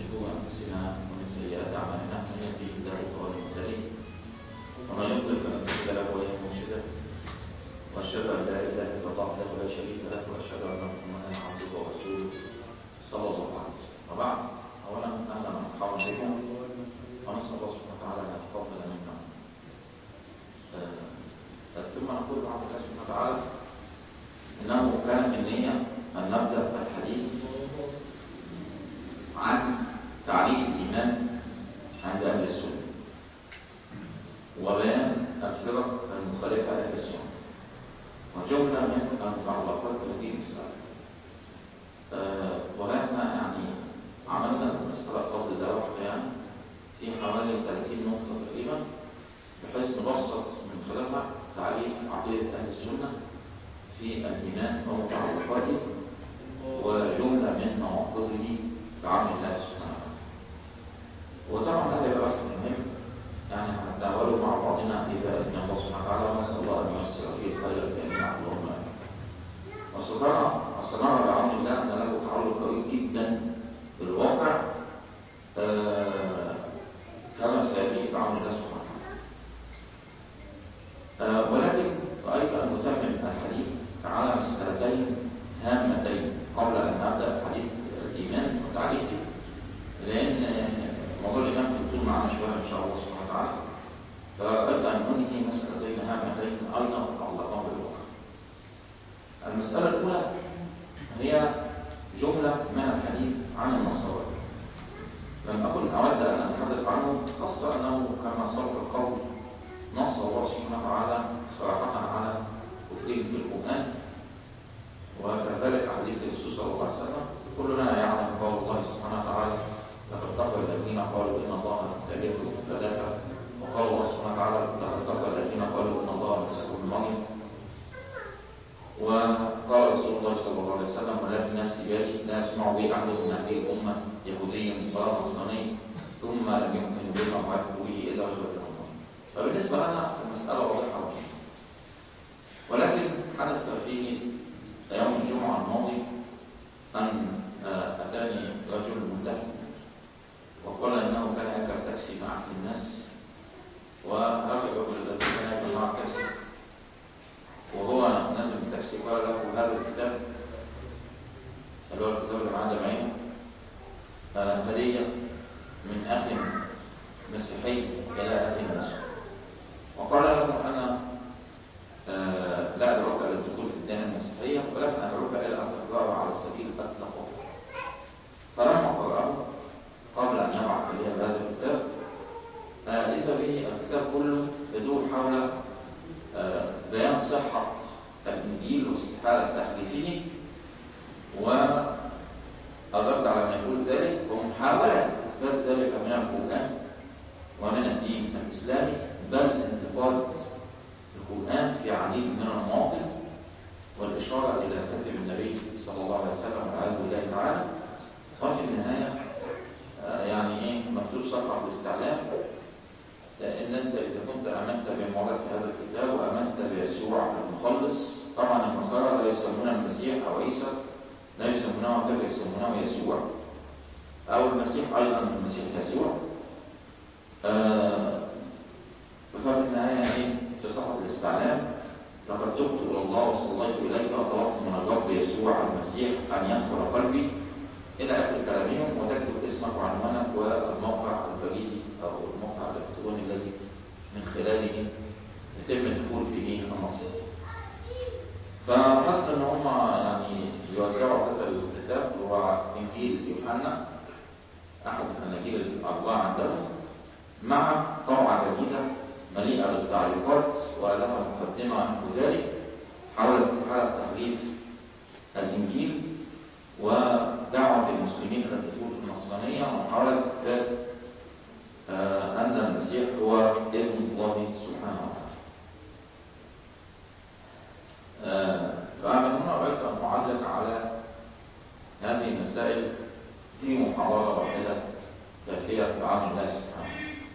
شرور أنفسنا ومن سيئات أعمالنا من يهده الله فهو المهتدي ومن يضلل فلن تجد له وليا مرشدا وأشهد أن لا إله إلا الله وحده لا شريك له وأشهد أن محمدا عبده ورسوله صلى الله عليه وسلم وبعد أولا أهلا ومرحبا بكم ونسأل الله سبحانه وتعالى أن يتقبل منا آه، ثم نقول بعد الله سبحانه وتعالى إنه كان من النية أن نبدأ الحديث عن تعريف الإيمان عند أهل السنة وبيان الفرق المخالفة لأهل السنة وجملة من المتعلقات بالدين الإسلامي آه، وهذا يعني عملنا مسألة فضل الله وحده يعني في حوالي 30 نقطة تقريبا بحيث نبسط من خلالها تعريف عقيدة أهل السنة في الإيمان ومتعلقاته وجملة من مواقفه بعمل الله سبحانه وتعالى وطبعا ده هيبقى بس مهم يعني هنتناوله مع بعضنا إذا أذن الله سبحانه وتعالى ونسأل الله أن ييسر فيه الخير جميعا اللهم آمين والصدارة الصدارة بعون الله أن له تعلق قوي جدا بالواقع آه كما سيأتي بعون الله سبحانه وتعالى آه ولكن رأيت أن نتمم الحديث على مسألتين هامتين قبل أن نبدأ حديث الإيمان وتعريفه لأن موضوع الإيمان يطول معنا شوية إن شاء الله سبحانه وتعالى فأردت أن أنهي مسألتين هامتين أيضا متعلقان بالواقع المسألة الأولى هي جملة من الحديث عن النصارى لم أكن أود أن أتحدث عنه خاصة أنه كما سبق القول نص الله سبحانه وتعالى صراحة على كفرهم في القرآن وكذلك حديث الرسول صلى الله عليه وسلم كلنا يعلم قول الله سبحانه وتعالى لقد كفر الذين قالوا ان الله ثالث ثلاثه وقال الله سبحانه وتعالى لقد كفر الذين قالوا ان الله مسيح ابن مريم وقال رسول الله صلى الله عليه وسلم ولكن نفسي بالي لا يسمع بي احد من هذه الامه يهودي ولا نصراني ثم لم يؤمن بما بعثت به الا رجل الله فبالنسبه لنا المساله واضحه وجيده ولكن حدث في يوم الجمعة الماضي أن أتاني رجل ملتحي وقال إنه كان يركب تاكسي مع أحد الناس وركب الرجل الذي كان يركب معه تاكسي وهو نازل من التاكسي قال له هذا الكتاب اللي هو الكتاب اللي معاه جمعين هدية من أخ مسيحي إلى أخ مسلم وقال له أنا آه لا أدعوك إلى الدخول في الدين المسيحية ولكن أدعوك إلى أن تقرأه على سبيل التقوى فلما قرأه قبل أن يبعث إليه هذا الكتاب آه إذا به الكتاب كله يدور حول آه بيان صحة الإنجيل واستحالة تحريفه وأردت على ما يقول ذلك ومحاولة إثبات ذلك من القرآن ومن الدين الإسلامي بل انتقاد القرآن في عديد من المواطن والإشارة إلى كتب النبي صلى الله عليه وسلم والعياذ بالله تعالى وفي النهاية آه يعني إيه مكتوب صفحة الاستعلام لأن أنت إذا كنت آمنت بموضع هذا الكتاب وآمنت بيسوع المخلص طبعا النصارى لا يسمون المسيح أو عيسى لا يسمونه كذا يسمونه يسوع أو المسيح أيضا المسيح يسوع آه ففي النهاية إيه في صفحة الاستعلام لقد تبت إلى الله وصليت إليك وطلبت من الرب يسوع المسيح أن يدخل قلبي إلى آخر كلامهم وتكتب اسمك وعنوانك والموقع البريدي أو الموقع الإلكتروني الذي من خلاله يتم الدخول فيه النصيحة. فحس إن هم يعني يوزعوا هذا الكتاب هو إنجيل يوحنا أحد الأناجيل الأربعة عندهم مع طبعة جديدة مليئة بالتعليقات ولها مقدمة كذلك حول استحالة تحريف الإنجيل ودعوة المسلمين إلى الدخول في النصرانية ومحاولة إثبات آه أن المسيح هو ابن الله سبحانه وتعالى. آه فمن هنا أردت أن أعلق على هذه المسائل في محاضرة واحدة كافية في عام الله سبحانه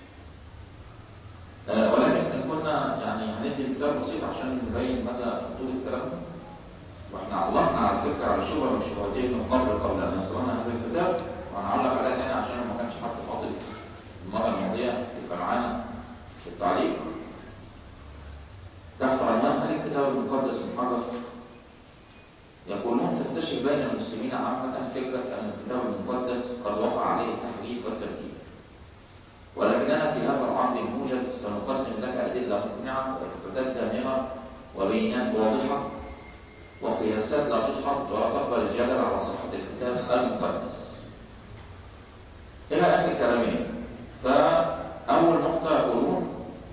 آه ولكن كنا يعني هندي مثال بسيط عشان نبين مدى طول الكلام واحنا علقنا على فكره على شبهه من شبهتين من قبل قبل ان يصلنا هذا الكتاب وهنعلق عليها تاني عشان التعليق تحت عنوان هل الكتاب المقدس محرف يقولون تنتشر بين المسلمين عامة فكرة أن الكتاب المقدس قد وقع عليه التحريف والترتيب ولكننا في هذا العرض الموجز سنقدم لك أدلة مقنعة وإثباتات دامغة وبينات واضحة وقياسات لا تدحض ولا تقبل الجدل على صحة الكتاب المقدس إلى آخر كلامين فأول نقطة يقولون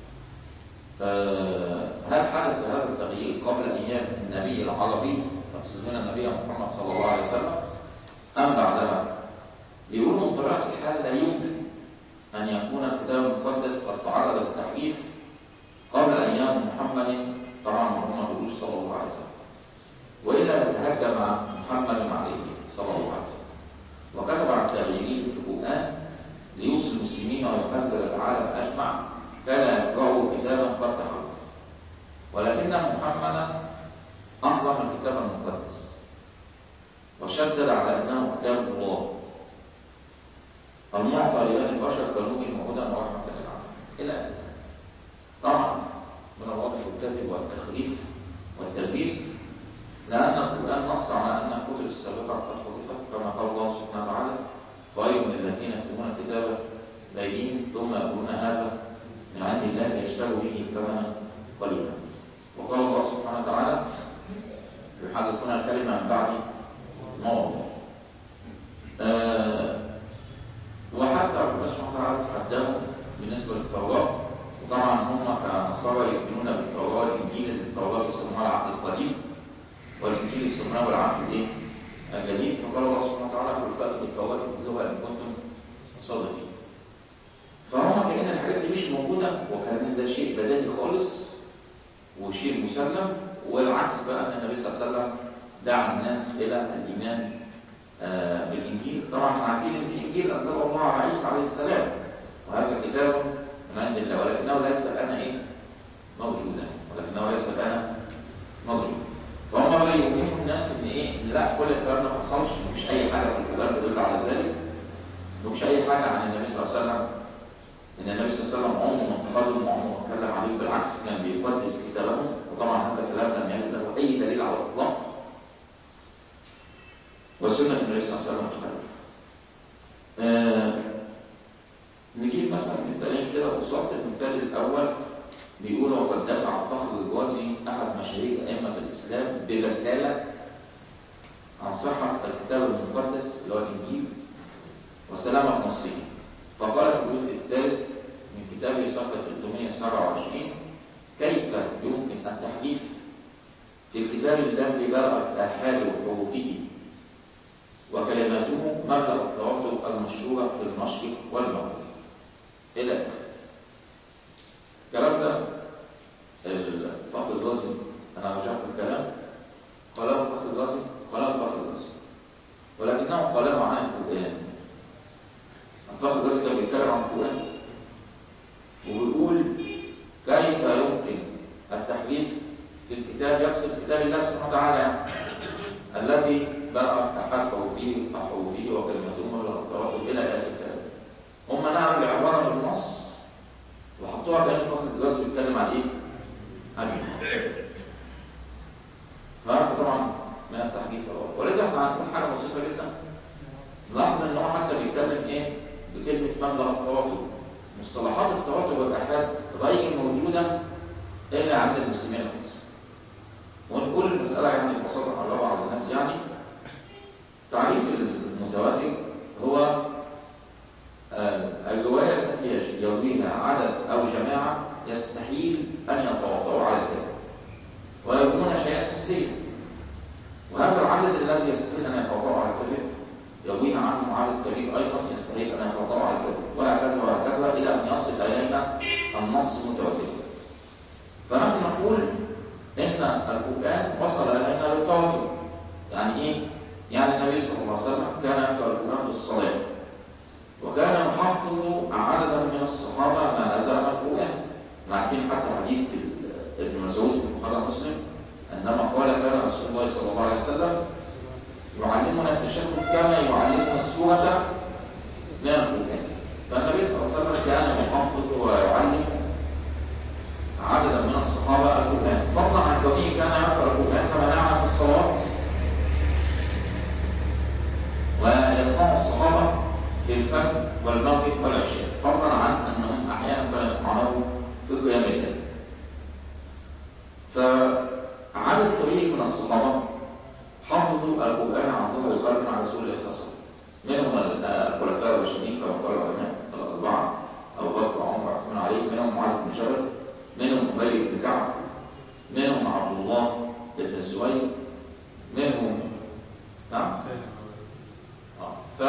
هل حدث هذا التغيير قبل أيام النبي العربي يقصدون النبي محمد صلى الله عليه وسلم أم بعدها يقولون بطبيعة الحال لا يمكن أن يكون الكتاب المقدس قد تعرض للتحريف قبل أيام محمد طبعا محمد صلى الله عليه وسلم وإلا تهجم محمد عليه صلى الله عليه وسلم وكتب عن تغييره في القرآن ليوصي المسلمين ويكبر العالم أجمع فلا يقرأوا كتابا قد تحرف ولكن محمدا أعظم الكتاب المقدس وشدد على أنه كتاب الله المعطى لبني البشر كنوب وهدى ورحمة للعالمين إلى آخره طبعا من الواضح الكذب والتخريف والتلبيس لأن القرآن نص على أن الكتب السابقة قد حذفت كما قال الله سبحانه وتعالى خير من الذين يكتبون الكتاب باين ثم يقولون هذا من عند الله يشتروا به ثمنا قليلا وقال الله سبحانه وتعالى يحرفون الكلمة من بعد مواضع آه وحتى ربنا سبحانه وتعالى تقدموا بالنسبة للتوراة وطبعا هم كنصارى يؤمنون بالتوراة الإنجيل التوراة بيسموها العهد القديم والإنجيل يسمونه العهد الإيه؟ الجديد فقال الله سبحانه وتعالى قل فأتوا بالتوراة تتلوها إن كنتم صادقين فهم كأن الحاجات دي مش موجودة وكان ده شيء بديهي خالص وشيء مسلم والعكس بقى أن النبي صلى الله عليه وسلم دعا الناس إلى الإيمان آه بالإنجيل طبعا احنا عارفين ان الإنجيل أنزل الله على عيسى عليه السلام وهذا كتاب من عند الله ولكنه ليس الآن إيه؟ موجودا ولكنه ليس الآن موجود فهم بقى يوهموا الناس ان ايه ان لا كل الكلام ده ما حصلش مش اي حاجه في الكتاب تدل على ذلك مش اي حاجه عن النبي صلى الله عليه وسلم ان النبي صلى الله عليه وسلم عمره ما انتقدهم وعمره ما اتكلم عليهم بالعكس كان بيقدس كتابهم وطبعا هذا الكلام لم يجد له اي دليل على الاطلاق وسنه النبي صلى الله عليه وسلم مختلفه آه نجيب مثلا مثالين كده بساط المثال الاول بيقول وقد دفع فخر الغازي احد مشاهير ائمه الاسلام برساله عن صحه الكتاب المقدس اللي هو الانجيل وسلامه نصه فقال في الجزء الثالث من كتابه صفحه 327 كيف يمكن التحديث في كتاب الذي بلغت احاد حروفه وكلماته مبلغ التواتر المشهوره في المشرق والمغرب الى اخره الكلام ده الفقر الغازي انا رجعت الكلام قاله الفقر الغازي قاله الفقر الغازي ولكنه قاله عن القران الفقر الغازي كان بيتكلم عن القران وبيقول كيف يمكن التحريف في الكتاب يقصد كتاب الله سبحانه وتعالى الذي بلغت احد حروفه حروفه وكلمته من التواتر الى اخر الكلام هم نعم العباره بالنص وحطوها كان فقط الجواز بيتكلم عن ايه؟ عن فهذا طبعا من التحديث ولذا احنا هنقول حاجه بسيطه جدا لاحظ ان هو حتى بيتكلم ايه؟ بكلمه مبلغ التواتر مصطلحات التواتر والاحاد غير موجوده الا عند المسلمين بس ونقول المساله يعني ببساطه نقربها على الناس يعني تعريف المتواتر هو الرواية التي يرويها عدد أو جماعة يستحيل أن يتواطؤوا على الكذب ويكون شيئا حسيا وهذا العدد الذي يستحيل أن يتواطؤوا على الكذب يرويها عنه عدد كبير أيضا يستحيل أن يتواطؤوا على الكذب وهكذا وهكذا إلى أن يصل إلينا النص متواتر فنحن نقول إن القرآن وصل إلينا بالتواتر يعني إيه؟ يعني النبي صلى الله عليه وسلم كان يقرأ القرآن في الصلاة وكان يحفظ عددا من الصحابة ما نزل من القرآن عارفين حتى حديث ابن مسعود في البخاري مسلم عندما قال كان رسول الله صلى الله عليه وسلم يعلمنا التشهد كما يعلمنا السورة من القرآن فالنبي صلى الله عليه وسلم كان يحفظ ويعلم والمغرب والعشاء فضلا عن أنهم أحيانا كانوا يسمعونه في قيام الليل فعدد كبير من الصحابة حفظوا القرآن عن ظهر القلب مع رسول الله صلى الله عليه وسلم منهم الخلفاء الراشدين كما قال العلماء الأربعة أبو بكر وعمر وعثمان علي منهم معاذ بن جبل منهم أبي بن كعب منهم عبد الله بن الزبير منهم نعم آه. ف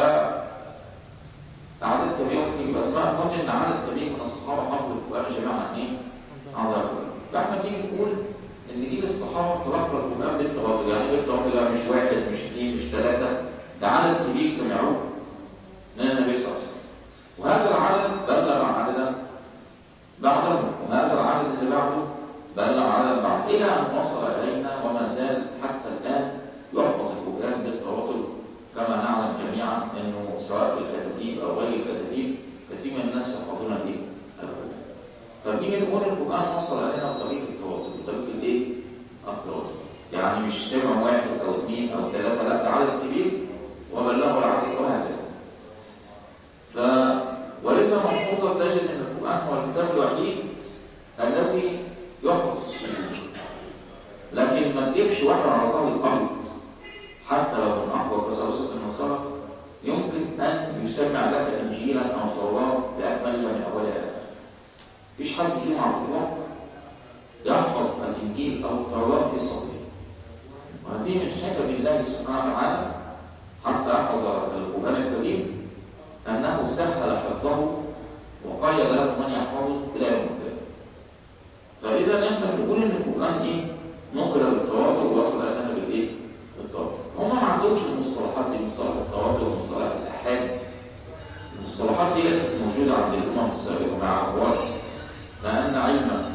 عدد كبير ممكن يبقى اسمها ممكن ان عدد كبير من الصحابه حفظوا القران جميعا عن ايه؟ عن ظهر القرآن. فاحنا بنيجي نقول ان جيل الصحابه تلقى القران بالتواتر يعني بالتواتر ده مش واحد مش اثنين مش ثلاثه ده عدد كبير سمعوه من النبي صلى الله عليه وسلم وهذا العدد بلغ عددا بعدهم وهذا العدد اللي بعده بلغ عددا بعد الى ان وصل الينا وما زال حتى الان يحفظ القران بالتواتر كما نعلم جميعا انه سواء في الكتاتيب او غير الكتاتيب كثير من الناس يحفظون الايه؟ القران. فبنيجي نقول القران وصل الينا بطريقه التواتر بطريقه الايه؟ التواتر. يعني مش سمع واحد او اثنين او ثلاثه لا ده عدد كبير وبلغوا العدد وهكذا. ف ولذا ملحوظه تجد ان القران هو الكتاب الوحيد الذي يحفظ الصدور. لكن ما تجيبش واحد على ظهر الارض حتى لو من أقوى تسلسل النصارى يمكن أن يسمع لك إنجيلا أو توراة بأكملها من أولها إلى مفيش حد فيهم على الإطلاق يحفظ الإنجيل أو التوراة في صدره وهذه من حكم الله سبحانه وتعالى حتى أحفظ القرآن الكريم أنه سهل حفظه وقيد له من يحفظه إلى يوم القيامة فإذا نحن بنقول إن القرآن إيه؟ نقل بالتواتر ووصل إلينا بالإيه؟ التواتر هم ما عندهمش المصطلحات دي مصطلح التواتر ومصطلح الآحاد المصطلحات دي ليست موجودة عند الأمم السابقة ما يعرفوهاش لأن علم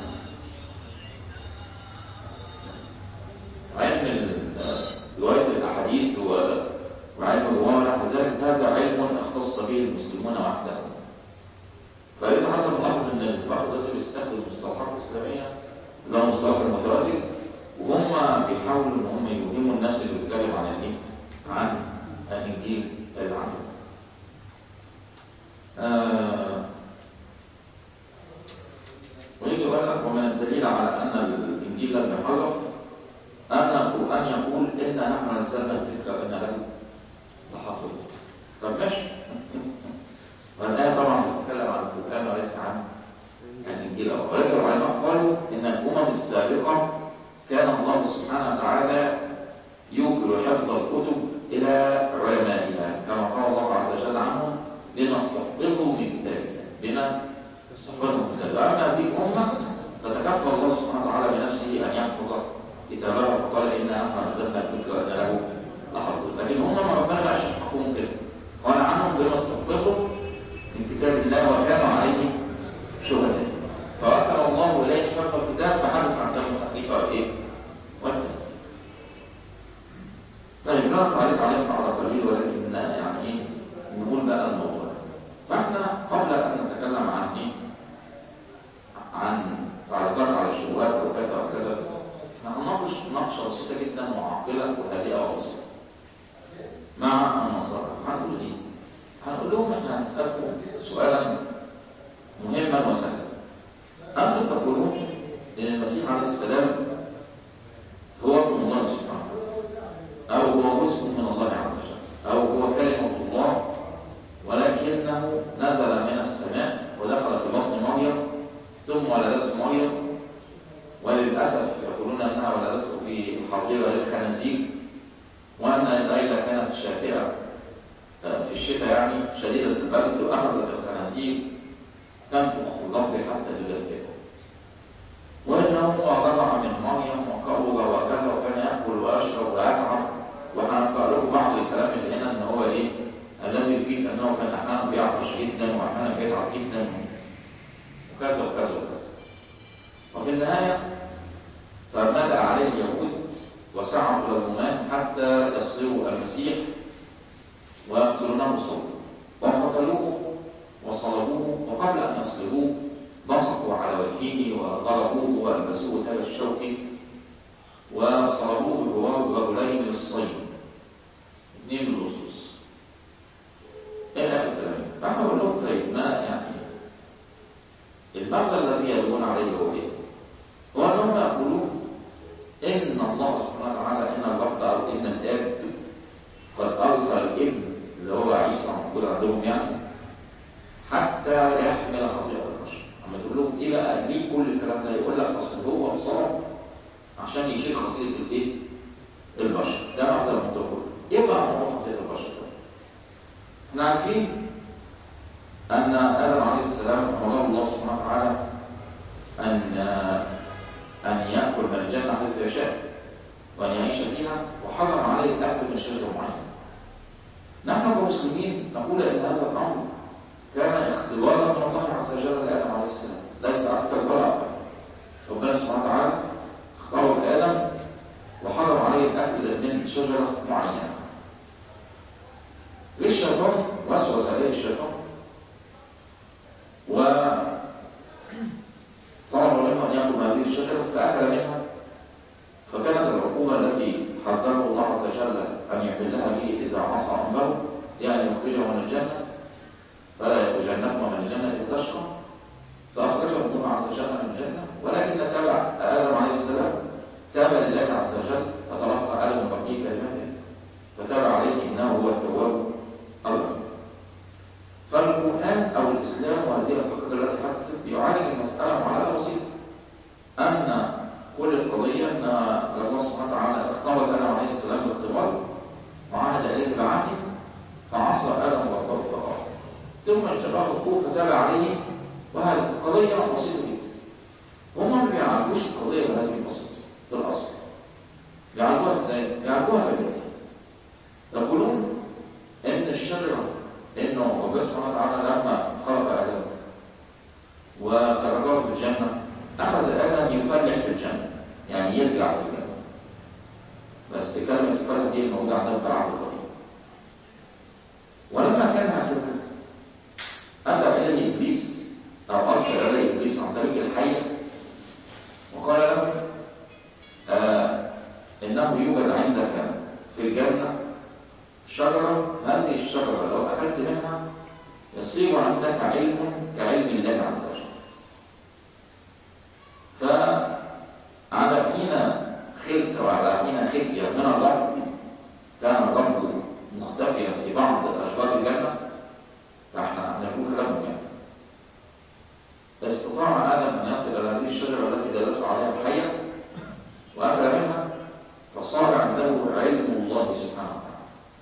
علم رواية الأحاديث وعلم الرواية وذلك هذا علم اختص به المسلمون وحدهم فإذا حتى نلاحظ أن البعض الناس بيستخدم المصطلحات الإسلامية اللي هو مصطلح المتواتر وهم بيحاولوا ان هم يوهموا الناس اللي بتتكلم عن الايه؟ عن الانجيل العام. آه ويجي يقول لك ومن الدليل على ان الانجيل لم يحرف ان القران يقول انا نحن نزلنا الذكر ان له لحافظ. طب ماشي. والايه طبعا بتتكلم عن القران وليس عن الانجيل ولكن العلماء قالوا ان الامم السابقه كان الله سبحانه وتعالى يوكل حفظ الكتب إلى علمائها كما قال الله عز وجل عنهم لنستحفظه من كتاب الله بما استحفظه من كتاب الله أما هذه الأمة فتكفل الله سبحانه وتعالى بنفسه أن يحفظ كتابه فقال إنا نحن نزلنا الذكر وإن له لحفظ لكن هم ما ربنا بقى يحفظهم كده قال عنهم بما استحفظوا من كتاب الله وكانوا عليه شهداء فوكل الله اليه حفظ الكتاب فحدث عن كلمه الحقيقه والايه؟ والكتاب. طيب لا تعليق عليهم على قليل ولكن يعني ايه؟ نقول بقى الموضوع. فاحنا قبل ان نتكلم عن ايه؟ عن تعليقات على الشبهات وكذا وكذا احنا هنناقش مناقشه بسيطه جدا وعاقله وهادئه وبسيطه. مع النصارى هنقول ايه؟ هنقول لهم احنا هنسالكم سؤالا مهما وسهلا. أنتم تقولون إن المسيح عليه السلام هو ابن الله سبحانه أو هو رزق من الله عز وجل أو هو كلمة الله ولكنه نزل من السماء ودخل في بطن مريم ثم ولدته مريم وللأسف يقولون أنها ولدته في حظيرة للخنازير وأن الليلة كانت شاتئة في الشتاء يعني شديدة البرد وأخذت الخنازير تنفخ الأرض حتى تجدد وإنه وضع من مريم وقرب وكذا وكان يأكل ويشرب ويتعب وهنقرأ لكم بعض الكلام اللي هنا إن هو إيه الذي يفيد أنه كان أحيانا بيعطش جدا وأحيانا بيتعب جدا وكذا وكذا وكذا وفي النهاية فملأ عليه اليهود وسعوا إلى الرومان حتى يصلوا المسيح ويقتلونه صلبا وقتلوه وصلبوه وقبل أن يصلبوه بسطوا على وجهه وضربوه والبسوه تاج الشوك وصلبوه بجوار رجلين للصيد اثنين من اللصوص الى اخر الكلام فاحنا بقول لهم عقلهم يعني حتى يحمل خطيئة البشر اما تقول لهم ايه بقى ليه كل الكلام ده يقول لك اصل هو انصرف عشان يشيل خطيئة الايه البشر ده مغزى الموضوع كله ايه بقى موضوع خطيئة البشر ده احنا عارفين ان ادم عليه السلام امره الله سبحانه وتعالى ان ان ياكل من الجنه حيث يشاء وان يعيش فيها وحرم عليه الاكل من شجره معينه نحن كمسلمين نقول ان هذا الامر كان اختبارا من الله عز وجل لادم عليه السلام ليس اكثر ولا اقل ربنا سبحانه وتعالى اختار ادم وحرم عليه الاكل من شجره معينه للشيطان وسوس عليه الشيطان و طلب منه ان ياكل هذه الشجره فاكل منها فكانت العقوبه التي حذره الله عز وجل ان يحلها به اذا عصى امره يعني يخرجه من الجنه فلا يخرجنكما من الجنه فتشقى فاخرجه الله عز وجل من الجنه ولكن تابع ادم عليه السلام تاب لله عز وجل فتلقى ادم تقي كلمته فتاب عليه انه هو التواب الرحيم فالقرآن أو الإسلام وهذه الفقرة التي حدثت يعالج المسألة معالجة بسيطة أن كل القضية أن الله سبحانه وتعالى اختار آدم عليه السلام باختبار وعهد إليه بعهد فعصى آدم ربه فقال ثم اجتباه الخوف فتاب عليه وهذه قضية بسيطة جدا هم ما بيعالجوش القضية بهذه البسيطة بالأصل بيعالجوها ازاي؟ بيعالجوها بالبيت يقولون إن الشجرة انه ربنا سبحانه وتعالى لما خلق ادم وتركه في الجنه اخذ ادم يفلح في الجنه يعني يزرع في الجنه بس كلمه الفلح دي موجوده عندهم في العقل القديم ولما كان هكذا اتى اليه ابليس او ارسل اليه ابليس عن طريق الحيه وقال له آه انه يوجد عندك في الجنه شجرة هذه الشجرة لو أكلت منها يصير عندك علم كعلم الله عز وجل فعلى حين خلس وعلى حين خفية من الرب كان الرب مختفيا في بعض أشجار الجنة فاحنا نقول كلامهم يعني استطاع آدم أن يصل إلى هذه الشجرة التي دلته عليها الحية وأكل منها فصار عنده علم الله سبحانه وتعالى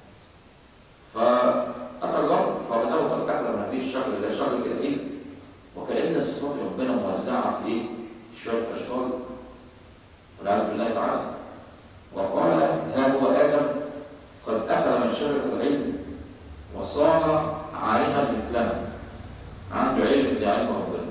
فأتى الرب فبدأه قد أكل من هذه الشجرة إلى شجرة كده إيه وكأن صفات ربنا موزعة في إيه شوية أشجار والعياذ بالله تعالى وقال ها هو آدم قد أكل من شجرة العلم وصار عالما مثلنا عنده علم زي علم ربنا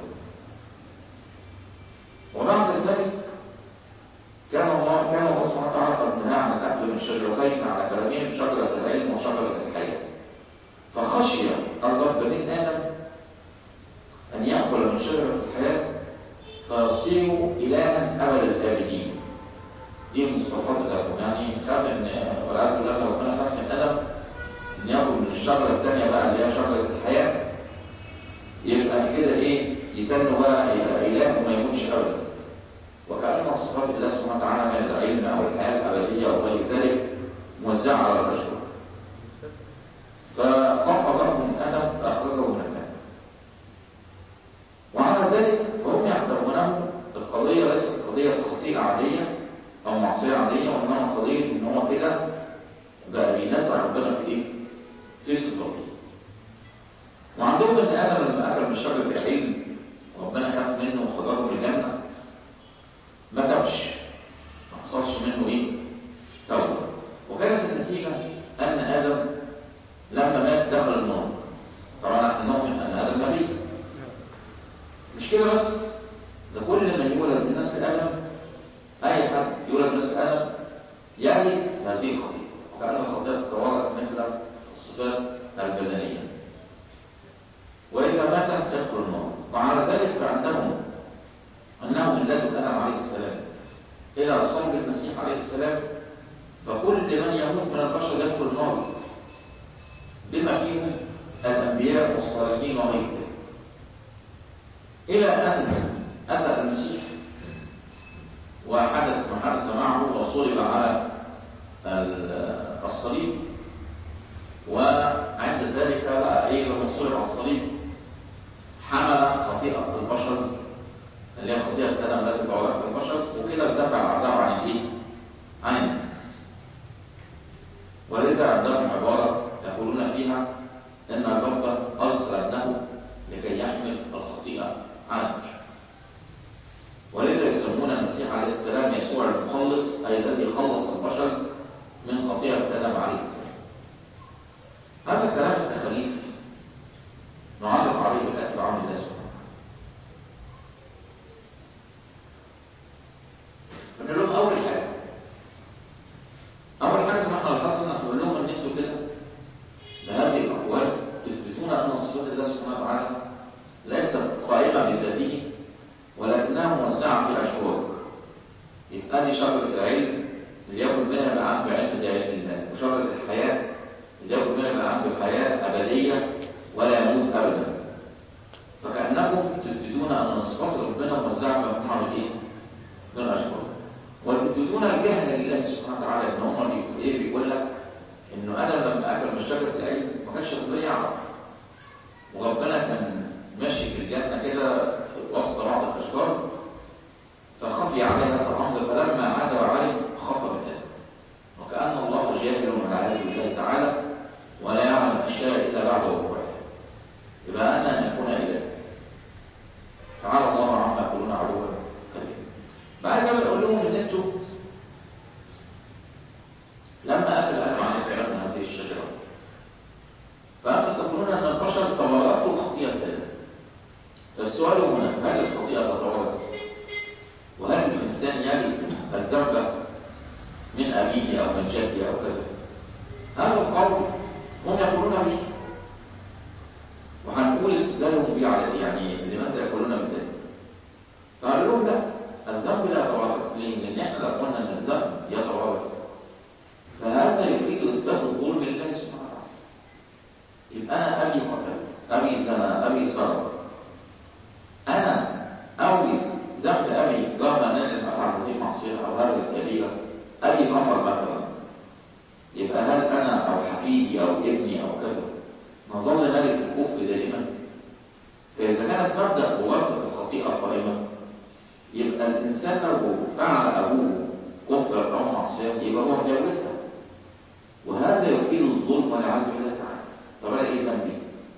وبعد ذلك كان الله كان الله سبحانه وتعالى قد نهى عن الاكل من شجرتين على كلامهم شجره العلم وشجره الحياه فخشي الرب من ادم ان ياكل من شجره الحياه فيصير الها ابد الابدين دي مصطلحات الادب يعني خاف ان والعياذ بالله لو ربنا خاف من ادم ان ياكل من الشجره الثانيه بقى اللي هي شجره الحياه يبقى كده ايه يتنوا بقى اله وما يموتش ابدا وكأن صفات الله سبحانه وتعالى من العلم أو الحياة الأبدية أو غير ذلك موزعة على البشر فخاف من آدم فأخرجه من النار وعلى ذلك فهم يعتبرونه القضية ليست قضية خطيئة عادية أو معصية عادية وإنما قضية إن هو كده بقى بينازع ربنا في إيه؟ في صفاته وعندهم إن آدم لما أكل من شجرة العلم وربنا خاف منه وخرجه من الجنة ما تبش ما حصلش منه ايه توبه وكانت النتيجه ان ادم لما مات دخل النار طبعا احنا نؤمن ان ادم نبي مش كده بس ده كل من يولد من نسل ادم اي حد يولد من نسل ادم يعني هذه الخطيئه وكان الخطيئه تتوارث مثل الصفات البدنيه واذا مات يدخل النار وعلى ذلك فعندهم أنه من لدن آدم عليه السلام إلى صلب المسيح عليه السلام فكل من يموت من البشر يدخل النار بما فيهم الأنبياء والصالحين وغيرهم إلى أن أتى المسيح وحدث ما حدث معه وصلب على الصليب وعند ذلك بقى إيه ولذا عندهم عبارة يقولون فيها أن الرب أرسل ابنه لكي يحمل الخطيئة عن البشر ولذا يسمون المسيح عليه السلام يسوع المخلص أي الذي خلص البشر من خطيئة آدم عليه السلام هذا كلام التخليف نعرف عليه بالآتي بعون الله سبحانه فنقول لهم أول حاجة أول حاجة ما احنا لاحظنا نقول لهم إن أنتوا كده بهذه الأقوال تثبتون أن صفات الله سبحانه وتعالى ليست قائمة بذاته ولكنها موسعة في الأشهر يبقى دي شجرة العلم اللي ياكل منها يبقى عنده علم زي علم الله وشجرة الحياة اللي ياكل منها يبقى عنده حياة أبدية ولا يموت أبدا فكأنكم تثبتون أن صفات ربنا موزعة مجموعة من إيه؟ من الأشهر وتثبتون الجهل لله سبحانه وتعالى إن هم بيقول إيه بيقول لك إنه آدم لما أكل من شجرة العلم ما كانش يقدر يعرف وربنا كان ماشي في الجنة كده وسط بعض الأشجار فخفي عليها الأمر فلما عاد وعلم خف بالله وكأن الله جاهل والعياذ بالله تعالى ولا يعلم أشياء إلا بعد وقوعها يبقى أنا أن يكون إله تعالى الله عما يقولون عدوا كبيرا بعد كده بنقول لهم إن أنتم لما أكل آدم عليه السلام من هذه الشجرة فأنتم تقولون أن البشر تورثوا خطيئة آدم فالسؤال هنا هل الخطيئة تتورث؟ وهل الإنسان يجد الذنب من أبيه أو من جده أو كذا؟ هذا القول هم يقولون به وهنقول استدلالهم به على يعني لماذا يقولون بذلك؟ فقالوا لهم لا الذنب لا يتورث ليه؟ لأن احنا لو قلنا أن الذنب يتورث فهذا يفيد إثبات الظلم لله سبحانه وتعالى يبقى أنا أبي قتل أبي زنى أبي سرق أنا أورث ذنب أبي رغم أنني لم أفعل به معصية أو هرجة كبيرة أبي غفر مثلا يبقى هل أنا أو حفيدي أو ابني أو كذا نظل نرث الكفر دائما فإذا كانت مبدأ ورثة الخطيئة قائمة يبقى الإنسان لو فعل أبوه كفر أو معصية يبقى هو مجوزها وهذا يفيد الظلم والعياذ بالله تعالى طب أنا إيه ذنبي؟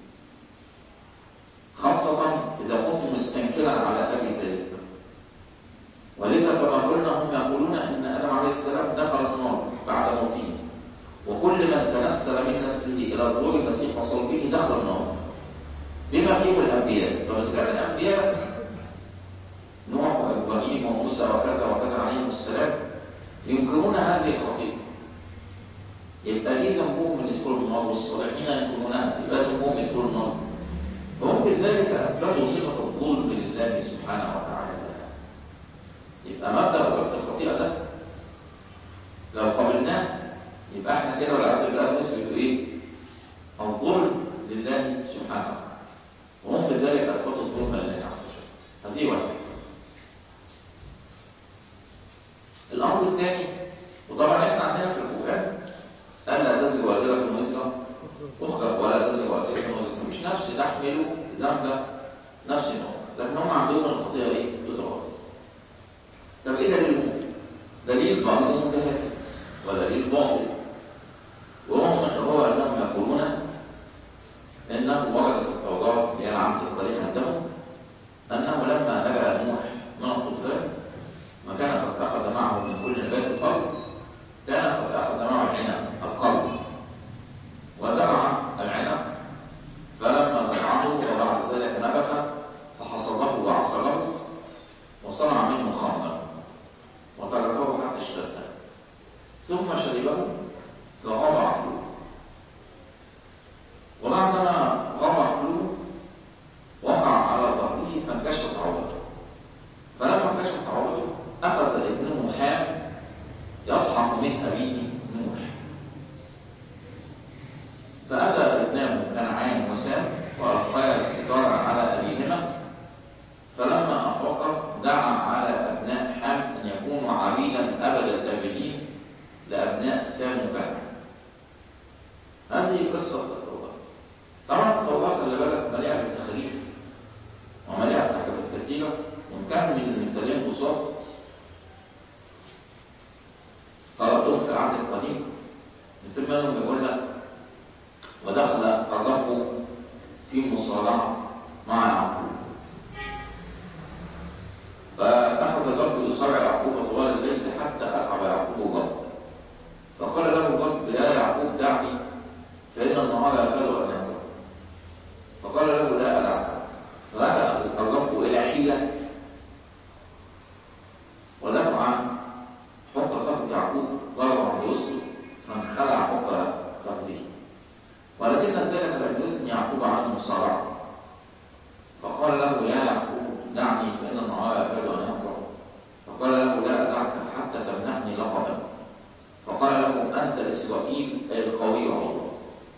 خاصة إذا كنت مستنكرا على أبي ذلك ولذا كما قلنا هم يقولون أن آدم عليه السلام دخل النار بعد موته وكل من تنسل من نسله إلى ظهور المسيح وصلبه دخل النار بما فيهم الأنبياء فإذا كان الأنبياء نوح وإبراهيم وموسى وكذا وكذا عليهم السلام ينكرون هذه الخطيئة يبقى ليه ذنبهم من يدخلوا النار والصالحين ينكرونها يبقى ذنبهم يدخلوا النار وهم بذلك أثبتوا صفة الظلم لله سبحانه وتعالى يبقى مبدأ وصف الخطيئة ده لو قبلناه يبقى احنا كده والعياذ بالله نثبت ايه؟ الظلم لله سبحانه وتعالى وهم بذلك أثبتوا الظلم لله عز وجل هذه واحدة الأمر الثاني وطبعا احنا عندنا في القرآن ألا تزر وازرة وزر أخرى ولا تزر وازرة وزر مش نفس تحمل ذنب نفس النوع لكن هم عندهم الخطيئة ايه؟ تتوارث طب ايه دليلهم؟ دليل بعضهم متهافت ودليل باطل وهم هو انهم يقولون انه ورد في التوراة اللي هي عامة القديم عندهم انه لما نجا نوح من الطوفان ما كان قد اخذ معه من كل نبات الارض كان قد اخذ معه العنب القلب وزرع العنب فلما زرعه وبعد ذلك نبت فحصده وعصره وصنع منه خمرا وتركه حتى اشتد ثم شربه فغاب عقله وبعدما غاب عقله وقع على ظهره فانكشفت عورته فلما انكشفت عورته اخذ ابنه حام يضحك من ابيه نوح فاتى ابناه كنعان وسام والقيا الستار على ابيهما فلما افاق دعا على ابناء حام ان يكونوا عبيدا ابد الابدين لابناء سام وكنعان هذه قصه التوراه طبعا التوراه خلي بالك مليئه بالتخريف ومليئه بحاجات كثيره ونكمل المثالين بساط قرأتهم في العهد القديم ثم منهم يقول لك ودخل الرب في مصارعة مع يعقوب فأخذ الرب يصارع يعقوب طوال الليل حتى أتعب يعقوب الرب فقال له الرب يا يعقوب دعني فإن النهار يكاد أن يغرب فقال له لا أدعك رجع الرب إلى حيلة ودفع حق كف يعقوب ضربا بوسطه فانخلع حق كفه ولكن ذلك لم يثني يعقوب عنه صرع فقال له يا يعقوب دعني فإن النهار يكاد أن يغرب فقال له لا أدعك حتى تمنحني لقبا فقال له أنت إسرائيل أي القوي والله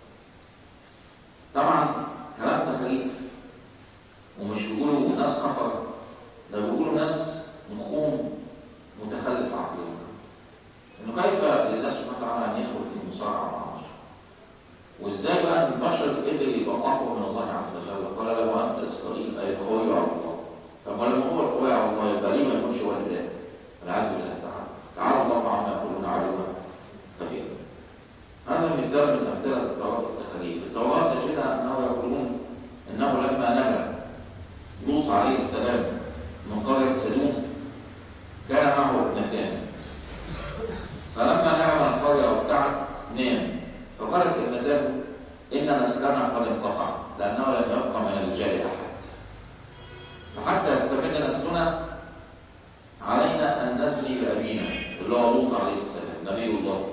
طبعا كلام تخريف ومش بيقولوا ناس كفر ده بيقولوا ناس مخوم متخلف عقليا انه كيف لله سبحانه وتعالى ان يدخل في مصارعه مع البشر وازاي بقى البشر قدر يبقى اقوى من الله عز وجل قال له انت اسرائيل اي القوي على الله طب ولما هو القوي على الله يبقى ليه ما يكونش هو الاله والعياذ بالله تعالى تعالى الله عما يقولون علوا كبيرا هذا مثال من امثله التوراه التخليف التوراه تجدها انه يقولون انه لما نجا لوط عليه السلام من قريه سدوم كان معه ابنتان فلما نام القريه وابتعد نام فقالت ابنتاه ان نسلنا قد انقطع لانه لم يبقى من الرجال احد فحتى يستمر نسلنا علينا ان نسري بابينا اللي هو لوط عليه السلام نبي الله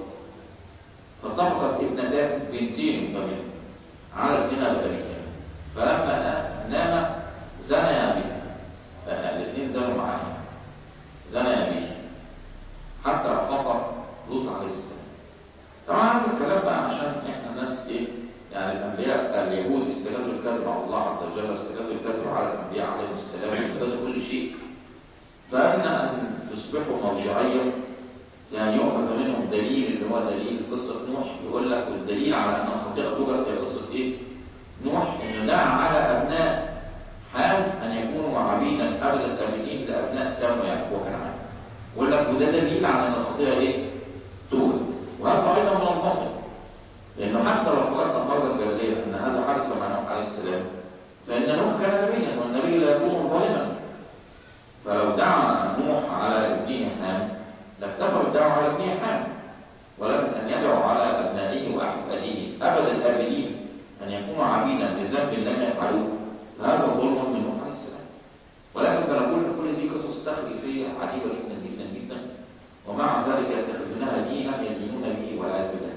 فاتفقت ابنتان بنتين كمان على الزنا بابينا فلما نام زنيا بها الاثنين زنوا معايا زنيا به حتى افاق لوط عليه السلام طبعا هذا الكلام بقى عشان احنا الناس ايه يعني الانبياء اليهود استجازوا الكذب على الله عز وجل استجازوا الكذب على الانبياء عليهم السلام استجازوا كل شيء فان ان تصبحوا مرجعيه يعني يؤخذ منهم دليل اللي هو دليل قصه نوح يقول لك والدليل على ان الخطيئه توجد في قصه ايه؟ نوح انه دعا على ابناء حام ان يكونوا عبيدا ابد الابدين لابناء سام ويعقوب وكنعان يقول لك وده دليل على ان الخطيئه ايه؟ تورث وهذا ايضا من الباطل لانه حتى لو قرأنا المره الجلاليه ان هذا حدث مع نوح عليه السلام فان نوح كان نبيا والنبي لا يكون ظالما فلو دعا نوح على ابنه حام لاكتفى بالدعوه على ابنه حام ولكن ان يدعو على ابنائه واحفاده ابد الابدين ان يكونوا عبيدا لذنب لم يفعلوه فهذا ظلم من نوح عليه السلام ولكن بنقول كل دي قصص تخريفيه عجيبه جدا جدا جدا ومع ذلك يتخذونها دينا يدينون به والعياذ بالله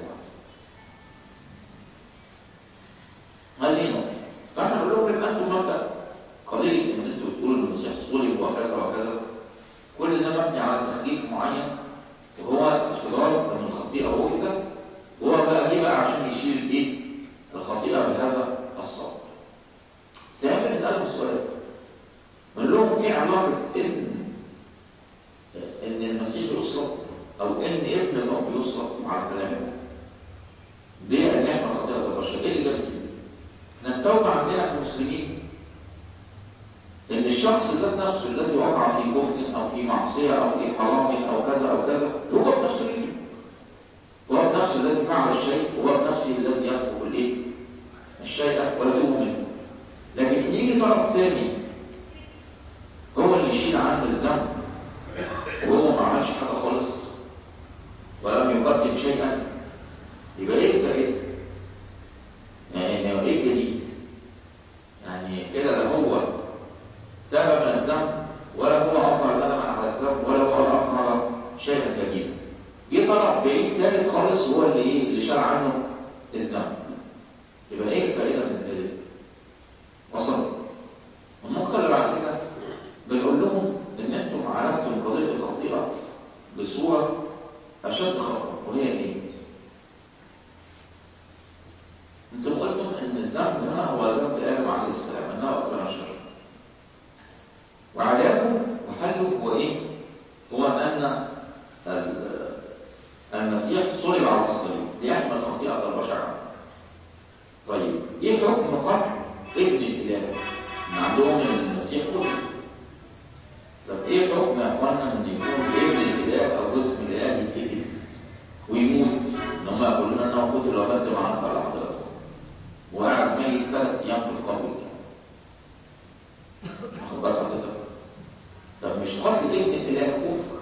هذه نقطه فاحنا نقول لهم انتم مبدا قضيه ان انتم بتقولوا المسيح صلب وكذا وكذا كل ده مبني على تخريف معين وهو افتراض ان الخطيئه ورثت وهو بقى جه بقى عشان يشيل ايه الخطيئه بهذا الصوت سامر يسألهم سؤال قال لهم ايه علاقة ان ان المسيح يصلب او ان ابن الاب يصلب مع كلامه ليه ان احنا خطيئة البشر ايه اللي جاب احنا التوبة عندنا كمسلمين ان الشخص ذات نفسه الذي وقع في كفر او في معصية او في حرام او كذا او كذا هو بنفسه ليه هو بنفسه الذي فعل الشيء وهو بنفسه الذي يطلب الايه الشيء ويتوب منه لكن يجي طرف تاني هو اللي يشيل عنه الذنب وهو ما عملش حاجه خالص ولم يقدم شيئا يبقى ايه الفائده؟ يعني يبقى ايه الجديد؟ يعني كده لا هو تاب من الذنب ولا هو اظهر ندما على الذنب ولا هو اظهر شيئا جديدا. جه طرف بعيد ثالث خالص هو اللي ايه اللي شال عنه الذنب. يبقى ايه الفائده من ذلك؟ وصل النقطة اللي بعد كده بنقول لهم إن أنتم عالجتم قضية الخطيئة بصورة أشد خطر وهي إيه؟ أنتم قلتم إن الذنب هنا هو ذنب آدم عليه السلام أنه أكبر شر وعلاجه وحله هو إيه؟ هو أن المسيح صلب على الصليب ليحمل خطيئة البشر عنه. طيب إيه حكم قتل ابن الاله ان عندهم المسيح ابن طب ايه حكم يا اخوانا ان يكون ابن الاله او جزء من الاله يتقتل ويموت ان هم يقولون انه قتل وبدل عنك على حضرتك وقاعد ميت ثلاث ايام في القبر واخد بالك حضرتك طب مش قتل ابن الاله كفر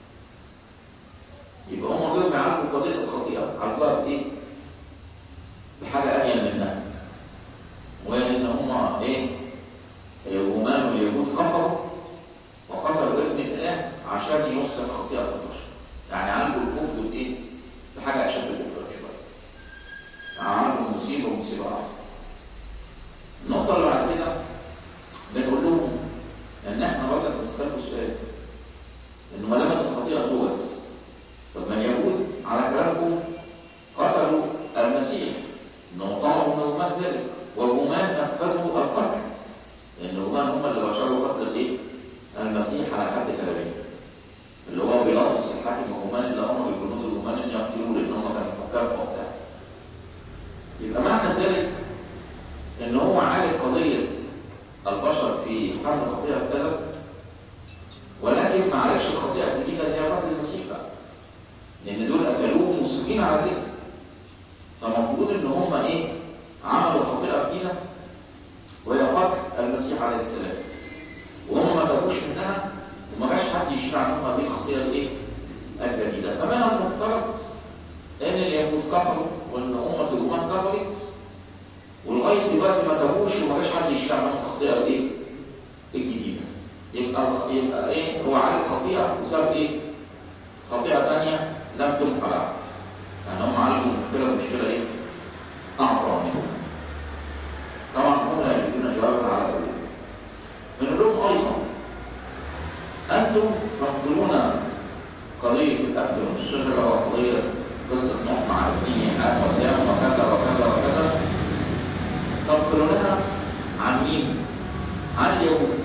يبقى هم دول بيعالجوا قضيه الخطيئه عالجوها بايه؟ بحاجه اهين منها وان هم ايه؟ الرومان واليهود كفروا وقتلوا ابن الاله عشان يوصل خطيئه البشر يعني عالجوا الكفر بايه؟ بحاجه اشد من الكفر شويه عالجوا مصيبه ومصيبه اعظم النقطه اللي بعد كده بنقول لهم ان احنا برضك بنسالكم سؤال انه ما دامت الخطيئه تورث طب ما اليهود على كلامكم قتلوا المسيح انه طلبوا من الرومان ذلك والرومان نفذوا القتل لان الرومان هم اللي بشروا قتل الايه؟ المسيح على حد كلامهم اللي هو بيلاحظ الحاكم الروماني اللي امر الجنود الرومان ان يقتلوه لان هم كانوا حكام وقتها يبقى معنى ذلك ان هو عالج قضيه البشر في حمل خطيئه الكذب ولكن ما عالجش الخطيئه الجديده اللي هي قتل المسيح بقى لان دول قتلوه مصرين على كده فالمفروض ان هم ايه عملوا خطيئه جديده وهي قتل المسيح عليه السلام وهم ما تابوش منها وما جاش حد يشيل عنهم هذه الخطيئه الايه الجديده فمن المفترض ان اليهود كفروا وان امه الرومان كفرت ولغايه دلوقتي ما تابوش وما جاش حد يشيل عنهم الخطيئه الايه الجديده يبقى يبقى ايه هو عارف خطيئه وساب ايه خطيئه ثانيه لم تمحى بعد يعني هم عالجوا المشكله المشكله ايه اعظم منهم طبعا هم لا يجدون جوابا على ذلك بنقول لهم ايضا انتم تنظرون قضيه الاكل والشجره وقضيه قصه نوح مع ابنه حام وسام وكذا وكذا وكذا تنقلونها عن مين؟ عن اليهود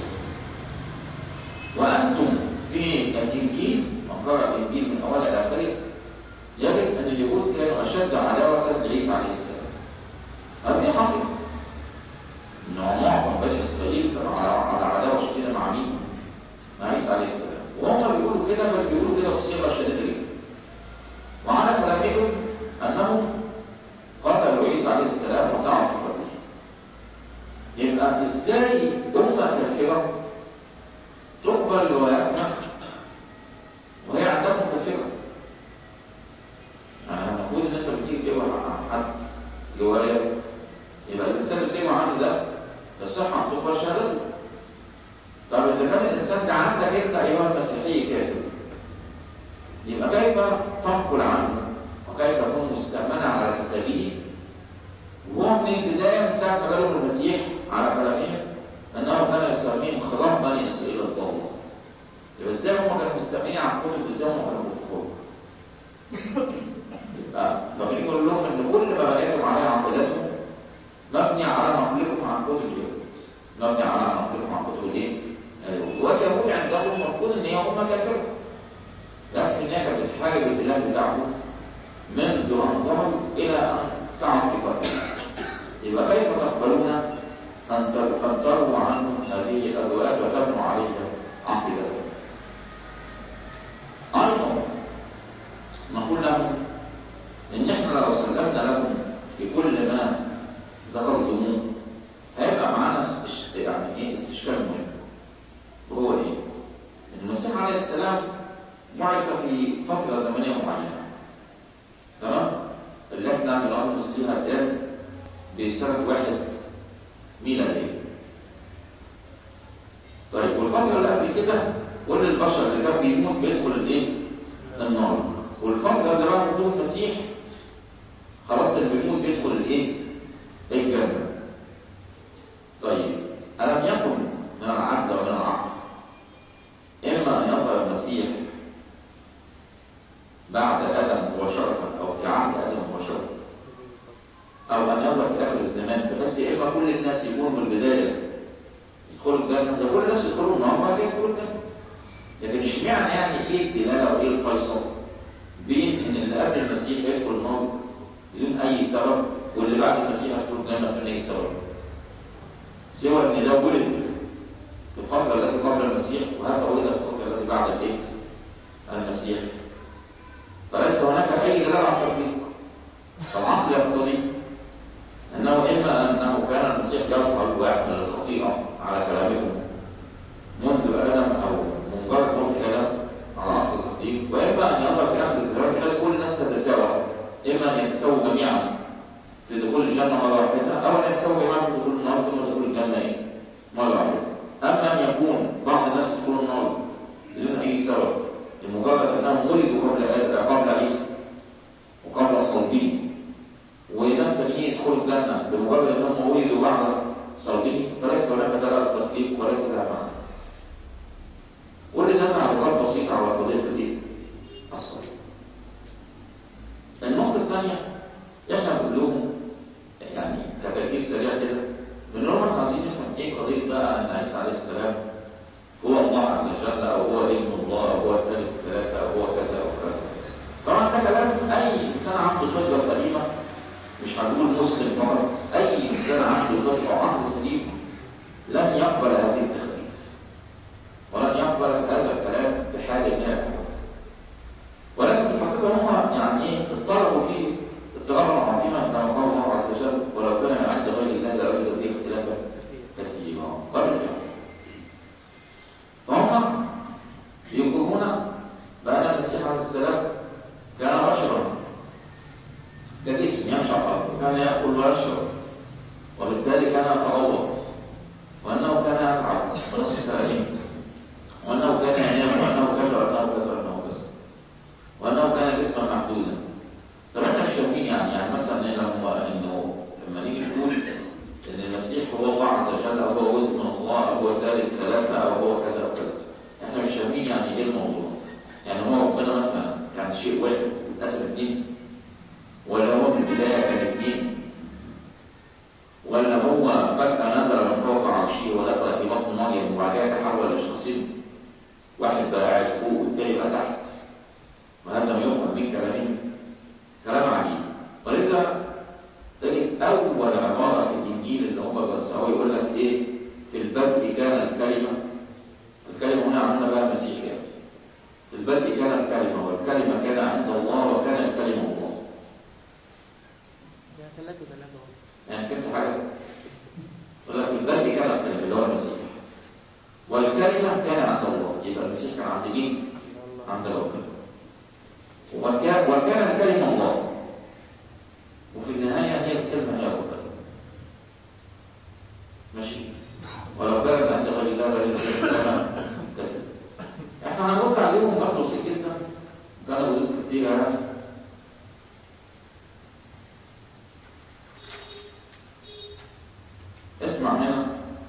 وانتم في الانجيل من قرأ الانجيل من اول الى اخره يجد ان اليهود كانوا اشد عداوه لعيسى عليه السلام هذه حقيقه ان معظم بني اسرائيل كانوا على عداوه شديده مع مين؟ مع عيسى عليه السلام وهم بيقولوا كده بل بيقولوا كده بصيغه شديده جدا وعلى كلامهم انهم قتلوا عيسى عليه السلام وسعوا في قتله يبقى ازاي امه كافره تقبل رواياتنا وهي عندهم كافره يعني المفروض ان انت بتيجي تقرا عن حد روايه يبقى الانسان اللي بتقرا عنه ده تصح ان تقبل شهادته طب اذا كان الانسان ده عندك انت ايها المسيحي كافر يبقى كيف تنقل عنه وكيف تكون مستأمنة على كتابه وهو من البداية من ساعة ما قالوا المسيح على كلامهم أنه كان يسميهم خراب بني إسرائيل الضالة يبقى ازاي هم كانوا مستأمنين على الكتب ازاي هم كانوا كفار يبقى فبنقول لهم ان كل ما بنيتم عليه عقيدتهم مبني على نقلكم عن كتب اليهود مبني على نقلكم عن كتب الايه؟ واليهود عندهم المفروض ان هي امه كافره لكن هي كانت بتحارب الاله بتاعهم منذ ان ظهر الى ان سعوا في قتله يبقى كيف تقبلون ان تروا عنهم هذه الازواج وتبنوا عليها عقيدتهم ايضا نقول لهم ان احنا لو سلمنا لكم بكل ما ذكرتموه هيبقى معانا يعني ايه استشكال مهم وهو ايه؟ المسيح عليه السلام بعث في فترة زمنية معينة تمام؟ اللي احنا بنرمز ليها الآن بسنة واحد ميلادية طيب والفترة اللي قبل كده كل البشر اللي كان بيموت بيدخل الايه؟ النار والفترة اللي بعد ظهور المسيح خلاص اللي بيموت بيدخل الايه؟ الجنة طيب ألم يكن من العبد ومن العقل إما أن يظهر المسيح بعد آدم مباشرة أو في عهد آدم مباشرة أو أن يظهر في آخر الزمان بحيث يا إما كل الناس يكونوا من البداية يدخلوا الجنة ده كل الناس يدخلوا النار وبعد كده يدخلوا الجنة لكن اشمعنى يعني إيه الدلالة وإيه الفيصل بين إن اللي قبل المسيح يدخل النار بدون أي سبب واللي بعد المسيح يدخل الجنة بدون أي سبب سوى إن ده ولد في الفترة التي قبل المسيح وهذا ولد في الفترة التي بعد الإيه؟ المسيح فليس هناك أي دلالة على التطبيق فالعقل يقتضي أنه إما أنه كان المسيح يفعل ويحمل الخطيئة على كلامهم منذ آدم أو مجرد موت آدم على أصل التقدير وإما أن يضع كلام الزواج الناس كل الناس تتساوى إما أن يتساووا جميعا في دخول الجنة مرة واحدة أو أن يتساووا جميعا في دخول النار ثم دخول الجنة إيه؟ مرة واحدة أما أن يكون بعض الناس يدخلوا النار بدون أي سبب لمجرد أنهم ولدوا قبل آدم قبل عيسى وقبل صلبه وناس تانيين يدخلوا الجنة بمجرد أنهم ولدوا بعد صلبه فليس هناك دلالة تطبيق وليس لها معنى كل ده معلومات بسيطة على قضية الايه؟ الصلاة. النقطة الثانية احنا بنقول لهم يعني كتركيز سريع كده من لهم احنا عايزين نفهم ايه قضية بقى ان عيسى عليه السلام هو الله عز وجل او هو ابن الله او هو ثالث ثلاثة او هو كذا او كذا. طبعا ده كلام اي انسان عنده فطرة سليمة مش هنقول مسلم فقط اي انسان عنده فطرة وعقل سليم لن يقبل هذه التخليف ولن يقبل هذا الكلام بحال من الأحوال ولكن في الحقيقة هم يعني ايه اضطربوا فيه اضطرابا عظيما كما قال الله عز وجل ولو كان من عند غير الله لوجد فيه اختلافا كثيرا قبل فهم يقولون بأن المسيح عليه السلام كان بشرا كجسم يمشي على الأرض كان يأكل ويشرب وبالتالي كان يتغوط وأنه كان يفعل ونصف كلامه وأنه كان ينام وأنه كذا وأنه كذا وأنه كذا وأنه كان جسما محدودا طب احنا مش فاهمين يعني يعني مثلا إيه لما إنه لما نيجي نقول إن المسيح هو الله عز وجل أو هو جزء من الله أو هو ثالث ثلاثة أو هو كذا أو كذا احنا مش فاهمين يعني إيه الموضوع يعني هو ربنا مثلا كان شيء واحد اتقسم اثنين ولا هو من البداية كان اثنين ولا هو فجأة نزل من فوق عرشه ودخل في بطن مريم وبعد كده تحول لشخصين واحد بقى قاعد فوق والتاني بقى تحت وهذا ما يفهم من كلامه كلام عجيب ولذا تجد أول عبارة في الإنجيل اللي هم بيوسعوه يقول لك إيه في البدء كان الكلمة الكلمة هنا عندنا بقى المسيح يعني في البدء كان الكلمة والكلمة كان عند الله وكان الكلمة الله ثلاثة ثلاثة يعني فهمت حاجة؟ يقول لك في البدء كان الكلمة اللي هو المسيح والكلمة كان عند الله يبقى المسيح كان عند مين؟ عند ربنا وكان وكان الكلمة الله وفي النهاية هي الكلمة هي ربنا ماشي ولو كانت عند غير الله غير الله كذب احنا هنرد عليهم برضه بسيط جدا كانوا ردود كتيرة يعني اسمع هنا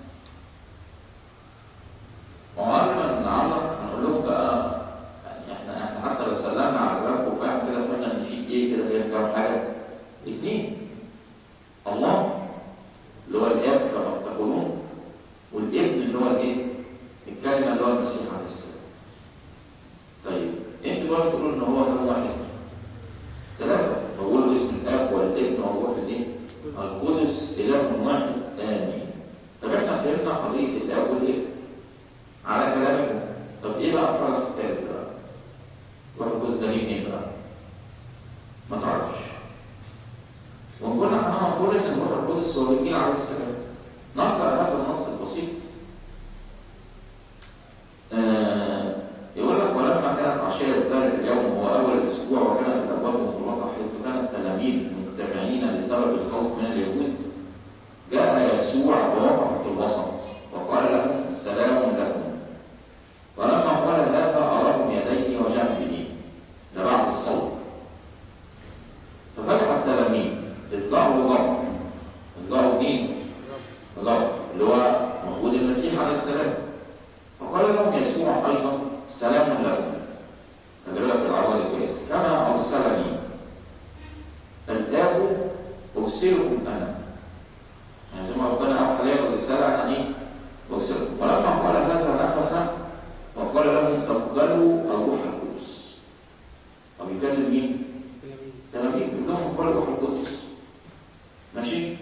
وقبل ما نعلق هنقول لهم بقى يعني احنا احنا حتى لو سلمنا على الرب وفاهم كده قلنا ان في ايه كده هي كام حاجه؟ اثنين الله اللي هو الاب كما تقولون والابن اللي هو الايه؟ الكلمه اللي هو المسيح عليه السلام. طيب انتوا بقى بتقولوا ان هو كم واحد؟ ثلاثه بقولوا اسم الاب والابن والروح الايه؟ القدس اله واحد امين. طب احنا فهمنا قضيه الاب والابن على كلامكم طب ايه بقى فرق الثالث بقى؟ روح القدس ده مين بقى؟ ما تعرفش وكنا احنا هنقول ان الروح القدس هو الجيل عليه السلام نقرا هذا النص البسيط آه يقول لك ولما كانت عشية ذلك اليوم هو أول الأسبوع وكانت الأبواب مغلقة حيث كان التلاميذ مجتمعين لسبب الخوف من اليهود جاء يسوع ووقف في الوسط وقال لهم السلام لكم ولما قال هذا أراهم يديه وجنبه ده بعد الصوت ففتح التلاميذ اطلعوا الغرب اطلعوا مين؟ الغرب اللي هو موجود المسيح عليه السلام فقال لهم يسوع أيضا سلام لكم خلي بالك العوض كويس كما أرسلني الآب أرسلكم أنا يعني زي ما ربنا أوحى لي بالرسالة يعني إيه؟ أرسلكم ولما قال هذا نفخ وقال لهم تقبلوا الروح القدس طب يكلم مين؟ تلاميذ يقول لهم قال الروح القدس ماشي؟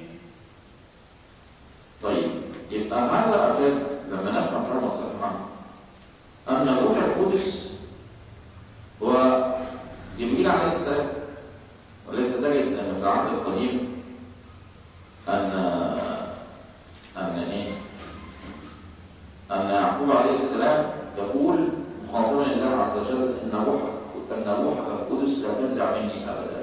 طيب يبقى ماذا أفاد لما نفهم فرما صحيحا أن الروح القدس هو جبريل عليه السلام ولذا تجد أن بعد العهد القديم أن أن إيه؟ أن يعقوب عليه السلام يقول مخاطبا لله عز وجل أن روح أن روحك القدس لا تنزع مني أبدا.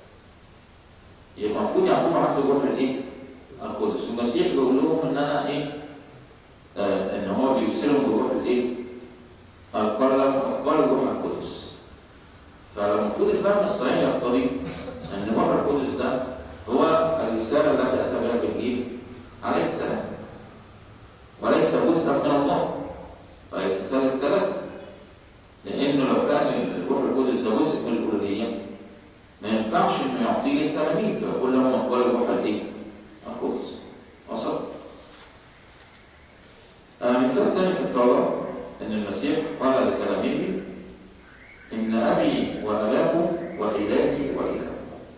يبقى المفروض يعقوب عنده روح الإيه؟ القدس، والمسيح بيقول لهم إن أنا إيه؟ آه إن هو بيرسلهم بروح الإيه؟ القرن أقبال روح القدس. فالمفروض الفهم الصحيح يقتضي أن روح القدس ده هو الرسالة التي أتى بها جبريل عليه السلام وليس جزءا من الله وليس ثالث ثلاثة لأنه لو كان الروح القدس ده جزء من الألوهية ما ينفعش إنه يعطيه التلاميذ فيقول لهم أقبال الروح الإيه؟ القدس وصل آه مثال تاني في التوراة إن المسيح قال لتلاميذه إن أبي وأباكم وإلهي وإلهكم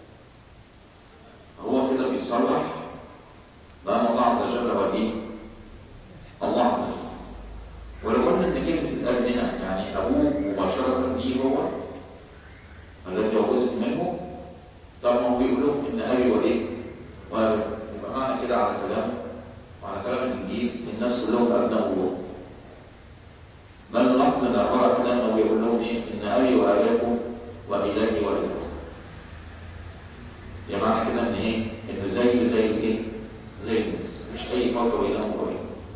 هو كده بيصرح بأن الله عز وجل هو إيه؟ الله عز وجل ولو قلنا إن كلمة الأب هنا يعني أبوه مباشرة دي هو الذي هو جزء منه طب ما هو بيقول لهم إن أبي وإيه؟ وأبي يبقى معنى كده على كلام وعلى كلام الإنجيل الناس كلهم أبناء الله بل اللفظ الآخر كده إنه بيقول لهم إيه؟ إن أبي وأباكم وإلهي وإلهكم يعني معنى كده ان ايه انه زي زي الايه زي الناس مش اي فرق بينهم وبين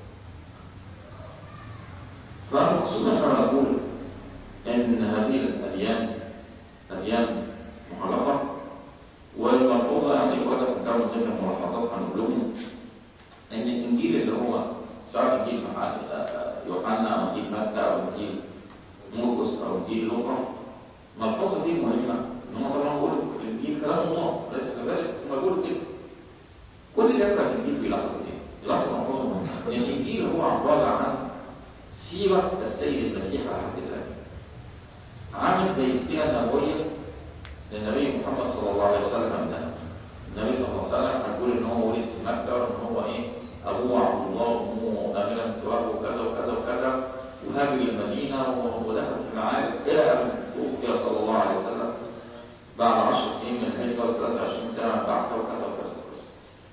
فالمقصود احنا نقول ان هذه الاديان اديان محرفه والملحوظه يعني وده كان من ضمن الملاحظات هنقول لهم ان الانجيل اللي هو سواء انجيل يوحنا او انجيل متى او انجيل مرقس او انجيل لوقا الملحوظه دي مهمه ان هم طبعا بيقولوا الانجيل كلام الله ليس كذلك هم بيقولوا كده كل اللي يقرا الانجيل بيلاحظ ايه؟ يلاحظ ملحوظه مهمه ان الانجيل هو عباره عن سيره السيد المسيح على حد الله عامل زي السيره النبويه للنبي محمد صلى الله عليه وسلم ده النبي صلى الله عليه وسلم هنقول ان هو ولد في مكه وان هو ايه ابوه عبد الله وامه امنه بنت وهب وكذا وكذا وكذا وهاجر المدينه ودخل في المعارك الى ان توفي صلى الله عليه وسلم بعد 10 سنين من الهجره 23 سنه من بعثه وكذا وكذا وكذا.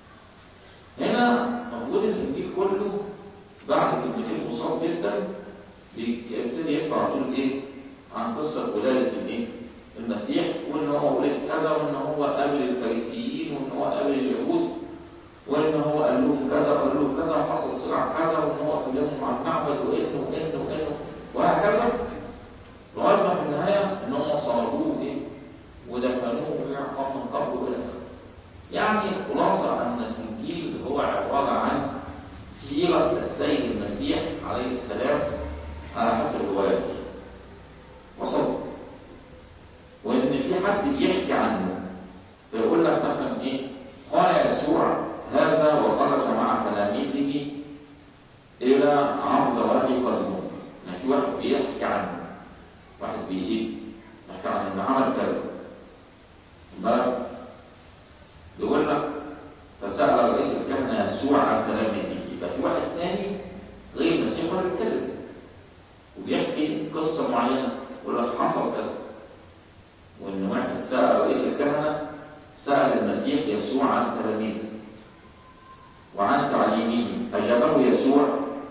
هنا موجود الانجيل كله بعد كلمتين بساط جدا بيبتدي يدفع على طول ايه؟ عن قصه ولاده الايه؟ المسيح وان هو ولد كذا وان هو قابل الفريسيين وان هو قابل اليهود وان هو قال لهم كذا وقال لهم كذا وحصل صراع كذا وان هو كلمهم عن معبد وانه وانه وانه وهكذا لغايه ما في النهايه ان هم صلبوه ايه؟ ودفنوه في عقاب من قبل والى اخره. يعني الخلاصه ان الانجيل هو عباره عن سيره السيد المسيح عليه السلام على حسب روايته. وصل وان في حد بيحكي عنه فيقول لك مثلا ايه؟ قال يسوع هذا وخرج مع تلاميذه الى عرض وادي قرنون. يعني في واحد بيحكي عنه. واحد بيجي يحكي عن انه عمل كذا. بالك يقول لك فسأل رئيس الكهنة يسوع عن تلاميذه يبقى في واحد ثاني غير المسيح هو اللي بيتكلم وبيحكي قصة معينة يقول لك حصل كذا وإن واحد سأل رئيس الكهنة سأل المسيح يسوع عن تلاميذه وعن تعليمه أجابه يسوع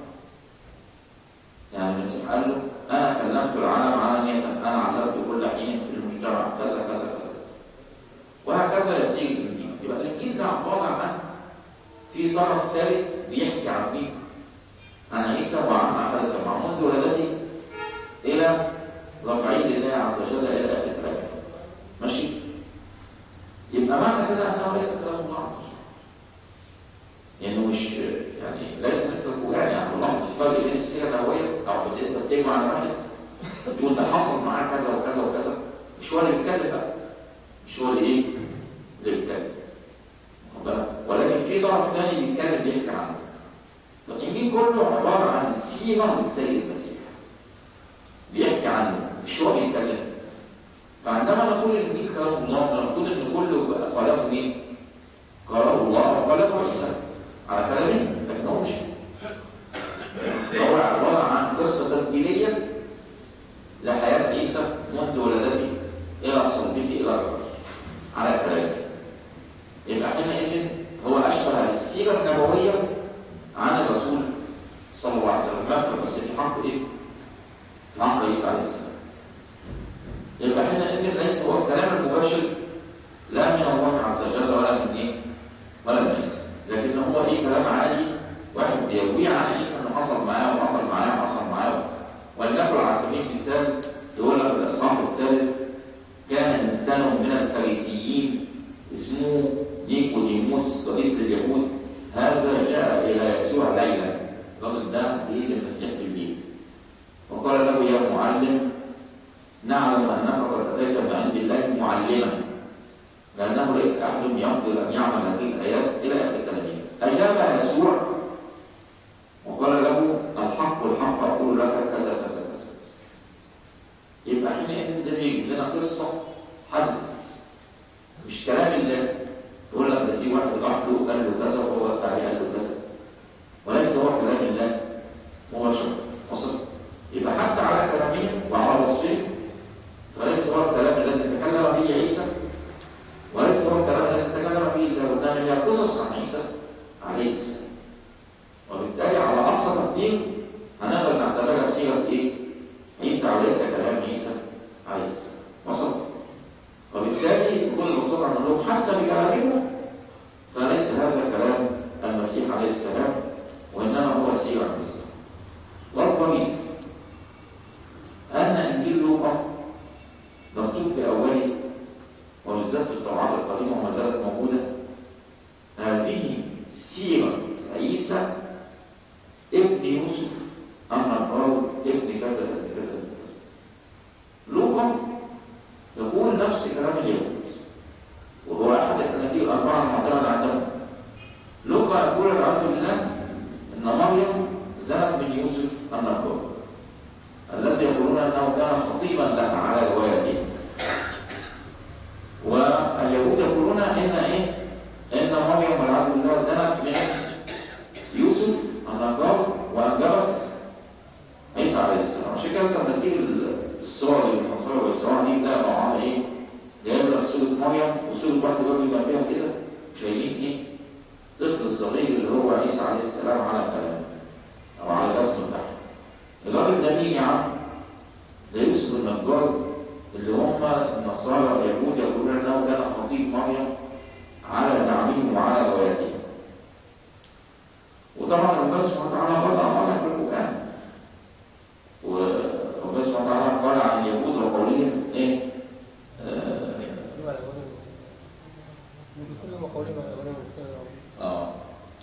يعني المسيح قال له أنا كلمت العالم علانية أنا علمت كل حين في المجتمع كذا كذا كذا وهكذا يسير الانجيل يبقى الانجيل ده عباره عن في طرف ثالث بيحكي عن مين؟ عن عيسى وعن ما حدث مع منذ ولادته الى رفعيه الله عز وجل الى اخر الكلام ماشي؟ يبقى معنى كده انه ليس كلام الله عز وجل لانه مش يعني ليس مثل القران يعني الله في فرق بين السيره النبويه او انت بتجمع على واحد تقول ده حصل معاه كذا وكذا وكذا مش هو اللي بيتكلم بقى مش هو اللي ايه اللي بيتكلم ولكن في طرف ثاني بيتكلم بيحكي عنه الانجيل كله عباره عن سيره للسيد المسيح بيحكي عنه مش هو بيتكلم فعندما نقول الانجيل كلام الله المفروض ان كله قاله مين؟ قاله الله وقاله عيسى على كلامه لكن هو مش هو عباره عن قصه تسجيليه لحياه عيسى منذ ولادته الى صلبه الى الرجل على كلامه وفي عن عيسى انه حصل معاه وحصل معاه وحصل معاه ولنقل على سبيل المثال يقول لك في الاصحاح الثالث كان انسان من الفريسيين اسمه نيكوديموس رئيس اليهود هذا جاء الى يسوع ليلا الراجل ده بيجي المسيح بالليل وقال له يا معلم نعلم انك قد اتيت من عند الله معلما لانه ليس احد يقدر ان يعمل هذه الايات الى اخر كلامه اجاب يسوع وقال له الحق الحق اقول لك كذا كذا كذا يبقى حينئذ ده بيجيب لنا قصه حدثت مش كلام الله يقول لك ده في واحد راح له قال له كذا وهو وقع عليه قال له كذا وليس هو كلام الله مباشرة وصل يبقى حتى على كلامه وعلى وصفه وليس هو الكلام الذي تكلم به عيسى وليس هو الكلام الذي تكلم به الله وإنما هي قصص عن عيسى عليه السلام وبالتالي على أقصى تقدير هنقدر نعتبرها صيغة إيه؟ عيسى وليس كلام عيسى عليه السلام وصل وبالتالي بكل بساطة نقول لهم حتى بكلامه فليس هذا كلام المسيح عليه السلام وإنما هو سيرة المسيح والطريق أن إنجيل لوقا مكتوب في أوله وبالذات في الطبعات القديمة وما زالت موجودة هذه سيرة عيسى ابن يوسف النجار ابن كذا ابن كذا ابن كذا لوقا يقول نفس كلام اليهود وهو أحد الأناجيل الأربعة المعتمدة عندهم لوقا يقول العبد بالله إن مريم زنت من يوسف النجار الذي يقولون أنه كان خطيبا لها على روايته واليهود يقولون إن إيه؟ إن مريم والعبد بالله زنت من يوسف النجار وأنجبت عيسى عليه السلام عشان كده لما تيجي الصور اللي بنصورها والصور دي ده معاها ايه؟ جايب لك صورة مريم وصورة واحد راجل جنبيها كده شايلين ايه؟ طفل الصغير اللي هو عيسى عليه السلام على كلامه او على جسمه بتاعه. الراجل ده مين يا عم؟ ده يوسف النجار اللي هم النصارى اليهود يقولون انه كان خطيب مريم على زعمهم وعلى روايتهم. وطبعا ربنا سبحانه وتعالى وضع مريم في القرآن. وربنا سبحانه وتعالى قال عن اليهود وقولهم ايه؟ اه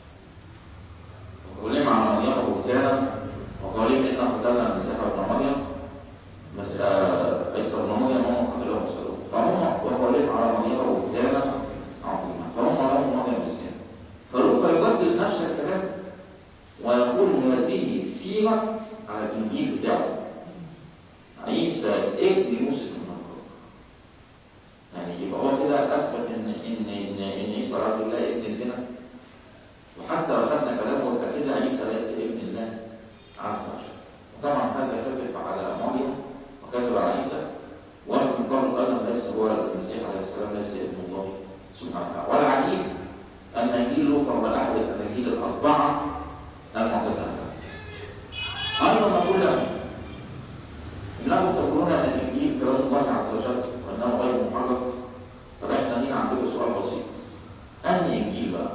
وقولهم عن مريم بهتانا وقولهم انا قتلنا المسيح ابن مريم بس عيسى ابن مريم هم قتلوا مسلوب فهم وقولهم على مريم بهتانا عظيما فهم لهم مريم بالسن فلوقا يجدد نفس الكلام ويقول هذه سيرة على الإنجيل بتاعه عيسى ابن يوسف النجار يعني يبقى هو كده أثبت إن إن إن إن عيسى رجل الله ابن زنا وحتى لو خدنا كلامه يبقى كده عيسى ليس ابن الله عز وجل وطبعا هذا كذب على مريم وكذب على عيسى وفي المقابل أيضا ليس هو المسيح عليه السلام ليس ابن الله سبحانه وتعالى والعجيب أن إنجيل لوقا هو أحد الأناجيل الأربعة المعتمدة أيضا نقول لهم إنكم تقولون أن الإنجيل كلام الله عز وجل وأنه غير محرف طب إحنا هنا عندكم سؤال بسيط أنهي إنجيل بقى؟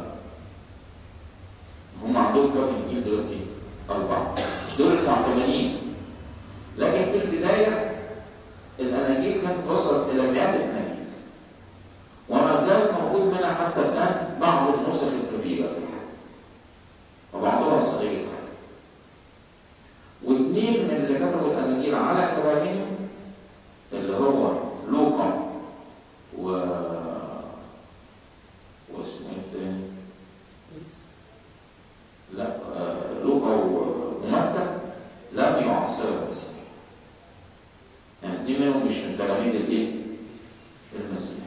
هم عندهم كم إنجيل دلوقتي؟ أربعة دول المعتمدين لكن في البداية الأناجيل كانت وصلت إلى مئات الأناجيل وما زال موجود منها حتى الآن بعض النسخ الكبيرة وبعضها صغير واثنين من اللي كتبوا الاناجيل على كلامهم اللي هو لوقا و واسمه ايه التاني؟ لا آه، لوقا ومتى لم يعاصر المسيح يعني اثنين منهم مش من تلاميذ الايه؟ المسيح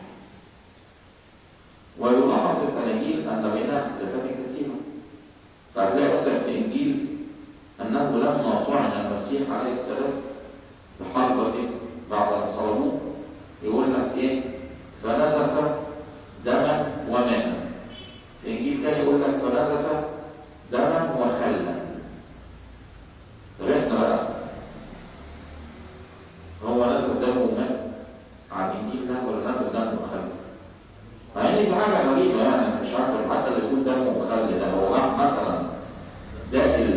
ويلاحظ في الاناجيل ان بينها اختلافات كثيره فهتلاقي مثلا في الانجيل انه لما طعن المسيح عليه السلام بحربة بعد ان صلبوه يقول لك ايه فنزف دما وماء في انجيل تاني يقول لك فنزف دما وخلا طب احنا بقى هو نزف دم وماء على الانجيل ده ولا نزف دم وخل مع ان دي حاجه غريبه يعني انا مش عارف حتى اللي يقول دم وخل ده هو راح مثلا داخل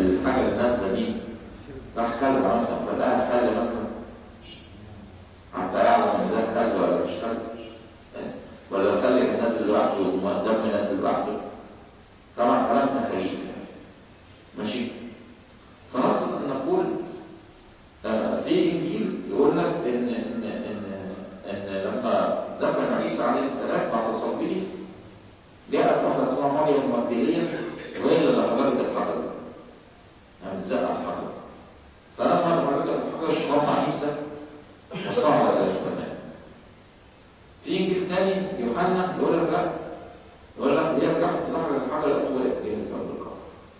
راح خلى مثلا فلقاها خلى مثلا حتى يعلم ان ده خلى ولا مش خلى ولا خلى كان نازل لوحده والدم نازل لوحده طبعا كلام تخيل ماشي فنصل ان نقول آه، في انجيل يقول لك ان ان ان ان لما دفن عيسى عليه السلام بعد صلبه جاءت واحده اسمها مريم المجدليه وهي اللي خرجت الحجر يعني زق الحجر فلما خرجت الحجر شرم عيسى وصعد الى السماء في انجيل ثاني يوحنا يقول لك لا يقول لك هي رجعت تلحق الحجر الاولى جهز قبل القبر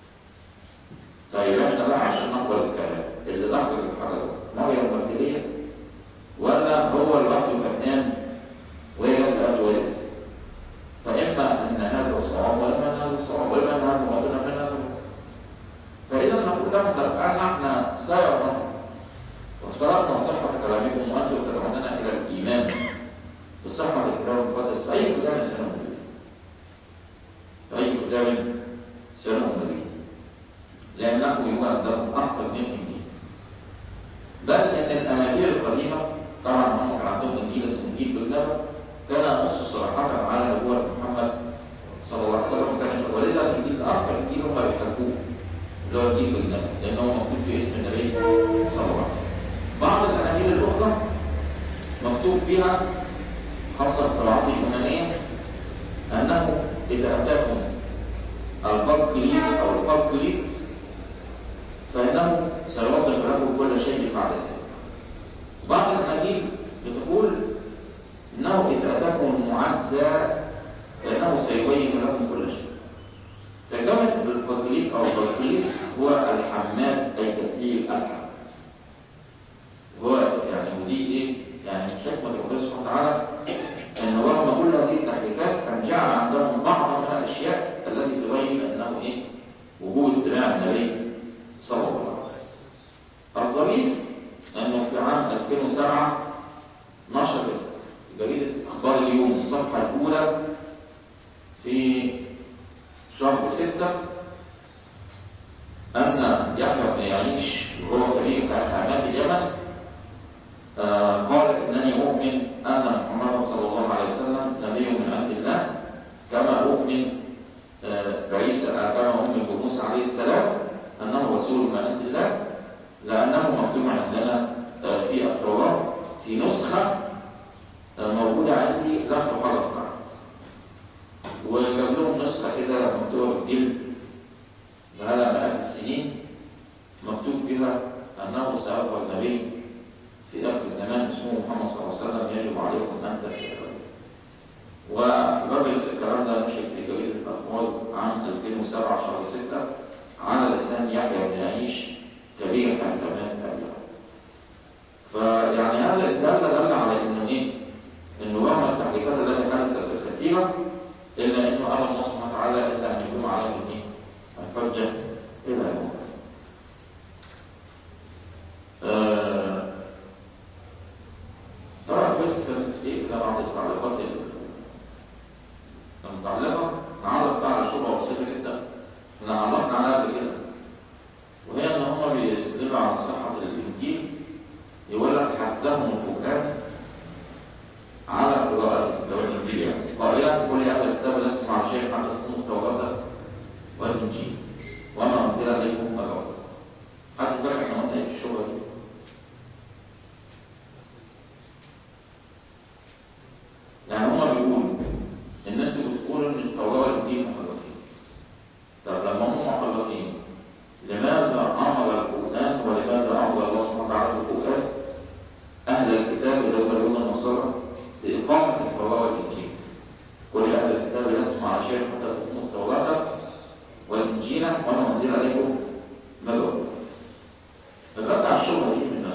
طيب احنا بقى عشان نقبل الكلام اللي لحق الحجر مريم المجدليه ولا هو لوحده فنان وهي جت ولد فإما أن هذا صواب وإما أن هذا صواب وإما أن هذا باطل وإما أن هذا باطل فإذا نقول لهم طب أنا احنا سيرنا وافترضنا صحة كلامكم وأنتم تدعوننا إلى الإيمان بصحة الكتاب المقدس أي كتاب سنؤمن به أي كتاب سنؤمن به لأنه يقدم أكثر من إنجيل بل إن الأناجيل القديمة طبعا هم كان عندهم إنجيل اسمه إنجيل بالنبأ كان نص صراحة على نبوة محمد صلى الله عليه وسلم كان ولذا الإنجيل أكثر إنجيل هم بيحبوه اللي هو إنجيل بالنبأ لأنه مكتوب في اسم النبي صلى الله عليه وسلم بعض الأناجيل الأخرى مكتوب فيها خاصة القراءات اليونانية أنه إذا أتاكم البطليس أو البطليس فإنه سيوضح لكم كل شيء بعد ذلك بعض الأناجيل بتقول إنه إذا أتاكم المعزى فإنه سيبين لكم كل شيء ترجمة البطليس أو البطليس هو الحماد أي كثير الحم هو يعني ودي إيه؟ يعني حكمة ربنا سبحانه وتعالى أن رغم كل هذه التحريفات أن جعل عندهم بعض من الأشياء التي تبين أنه إيه؟ وجود اتباع النبي صلى الله عليه وسلم. الظريف أنه في عام 2007 نشرت جريدة أخبار اليوم الصفحة الأولى في شهر ستة أن يحيى بن يعيش وهو فريق حامات اليمن آه قال إنني أؤمن أن محمد صلى الله عليه وسلم نبي من عند الله كما أؤمن آه بعيسى كما أؤمن بموسى عليه السلام أنه رسول من عند الله لأنه مكتوب عندنا آه في التوراة في نسخة موجودة عندي لا تحرف بعد وجاب لهم نسخة كده مكتوبة بالجلد بقالها مئات السنين مكتوب فيها أنه سيظهر نبي في آخر الزمان اسمه محمد صلى الله عليه وسلم يجب عليكم أن تتبعوه والراجل الكلام ده نشر في جريدة الأخبار عام 2007 شهر 6 على لسان يحيى بن عيش كبير اعتماد أبيه فيعني هذا الدالة دل على إنه إيه؟ إنه رغم التحريفات التي حدثت الكثيرة إلا إنه أمر الله سبحانه وتعالى إلا أن يكون عليهم إيه؟ الحجة إلى يوم آه طبعا بس كانت إيه كده بعض التعليقات المتعلقة نعرف بقى على شبهة بسيطة جدا احنا علقنا عليها قبل كده وهي إن هم بيستدلوا على صحة الإنجيل يقول لك حدهم الفقهاء على قراءة الكتاب الإنجيل يعني قائلا كل أهل الكتاب لستم على شيء حتى تكونوا التوراة والإنجيل وما أنزل إليكم أجرا حد فاكر احنا قلنا إيه في الشبهة دي؟ يعني هما بيقولوا إن أنتوا بتقولوا إن التوراة والإنجيل مخلطين طب لما هم مخلطين لماذا أمر القرآن ولماذا أمر الله سبحانه وتعالى في القرآن أهل الكتاب اللي هم اليهود والنصارى لإقامة التوراة والإنجيل كل أهل الكتاب لستم على شيء حتى تقوموا التوراة والإنجيل وما أنزل عليكم مدعو فقد على الشبهة دي من الناس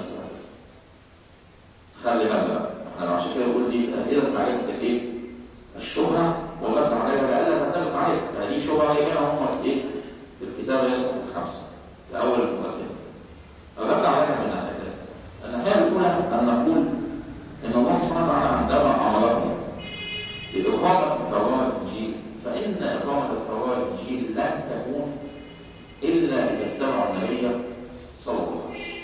خلي بالك احنا عشان كده بقول دي تأثيرا عليك كتير الشبهة والرد عليها لألا تدرس عليك هذه شبهة هي هم ايه الكتاب يصف الخمسة في أول المقدمة الرد عليها من ناحية الناحية الأولى أن نقول إن الله سبحانه وتعالى عندما أمرنا بإقامة التوراة والإنجيل فإن إقامة التوراة والإنجيل لن تكون إلا إذا اتبعوا النبي صلى الله عليه وسلم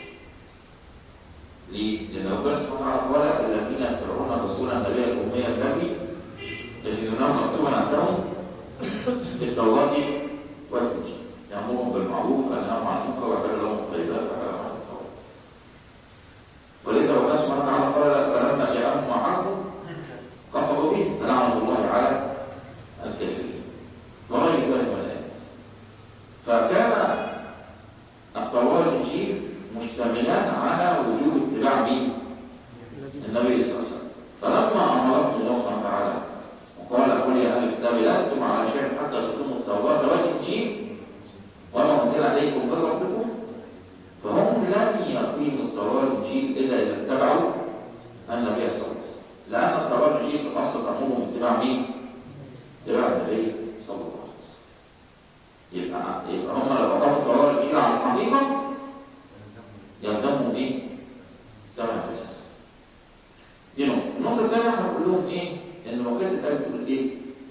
بالتوراة والإنجيل يأمرهم بالمعروف وينهاهم عن المنكر ويحل لهم الطيبات ويحرم عليهم الخبائث ولذا الله سبحانه وتعالى قال فلما جاءهم ما عرفوا كفروا به فلعنة الله على الكافرين وغير ذلك من الآيات فكان التوراة والإنجيل مشتملان على وجوب اتباع مين؟ النبي صلى الله عليه وسلم فلما أمرته الله سبحانه وتعالى وقال قل يا أهل الكتاب لستم على شيء حتى تقيموا التوراة والإنجيل وما أنزل عليكم من ربكم فهم لم يقيموا التوراة والإنجيل إلا إذا اتبعوا النبي صلى الله عليه وسلم لأن التوراة والإنجيل في الأصل تأمرهم اتباع مين؟ اتباع النبي صلى الله عليه وسلم يبقى يبقى هم لو أقاموا التوراة والإنجيل على الحقيقة يلزمهم إيه؟ تبع القصص دي نقطة النقطة الثانية احنا بنقول لهم إيه؟ إن لو كانت الآية بتقول إيه؟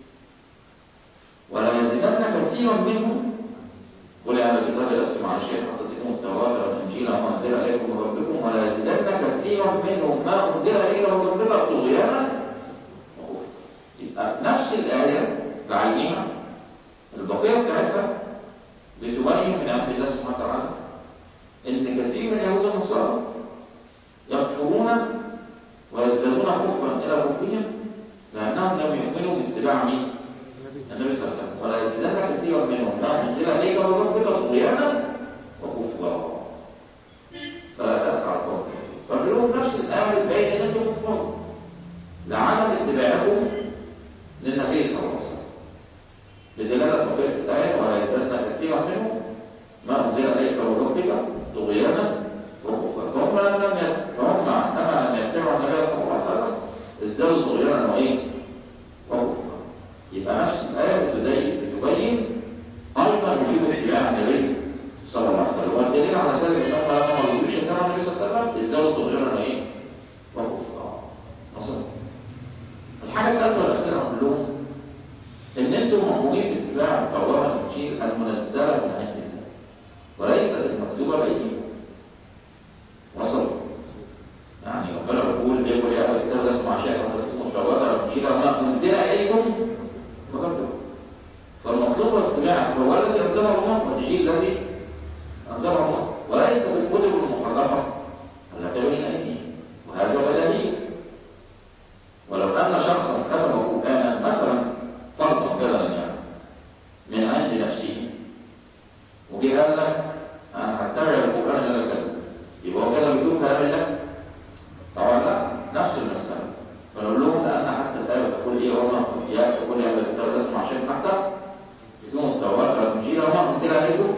ولا يزيدن كثيرا منهم قل يا أهل الكتاب لستم على شيء حتى تقيموا التوراة والإنجيل وما أنزل إليكم من ربكم ولا يزيدن كثيرا منهم ما أنزل إليهم من ربك طغيانا وكفرا يبقى نفس الآية بعينها البقية بتاعتها بتبين من عند الله سبحانه وتعالى إن كثير من اليهود والنصارى يكفرون ويزدادون كفرا إلى كفرهم لأنهم لم يؤمنوا باتباع مين؟ النبي صلى الله عليه وسلم ولا يزداد كثيرا منهم ما أنزل إليك من ربك طغيانا وكفرا فلا تسعى القوم فبيقولوا نفس الآية بتبين إن أنتم كفار لعدم اتباعكم للنبي صلى الله عليه وسلم بدلالة بقية الآية ولا يزداد كثيرا منهم ما أنزل إليك من ربك طغيانا وكفرا فهم لم يت- فهم كما لم يتبعوا النبي صلى الله عليه وسلم ازدادوا طغيانا وإيه؟ وكفرا يبقى نفس الآية بتبين بتبين أيضا وجوب اتباع النبي صلى الله عليه وسلم والدليل على ذلك ان هم لما ما رضوش يتبعوا النبي صلى الله عليه وسلم ازدادوا طغيانا وايه؟ وكفرا وصل الحاجة الثالثة والأخيرة أقول لهم إن أنتم مأمورين باتباع التوراة والإنجيل المنزلة من عند الله وليست المكتوبة بأيديكم وصل يعني ربنا بيقول ليه يا أهل الكتاب لستم على شيء حتى تقيموا التوراة والإنجيل وما أنزل إليكم من ربكم فالمطلوب اتباع التوراة التي أنزلها الله والإنجيل الذي أنزله الله وليس بالكتب المحرفة التي بين أيديهم وهذا هو دليل ولو أن شخصا كتب قرآنا مثلا فرضا مثلا يعني من عند نفسه وجه قال لك أنا هتبع القرآن اللي أنا كتبه يبقى هو كده بيقول كلام الله طبعا لا نفس المسألة فنقول لهم لأن حتى الآية تقول إيه وما يا تقول يا الكتاب لازم عشان حتى يكون التوراة والإنجيل وما أنزل عليكم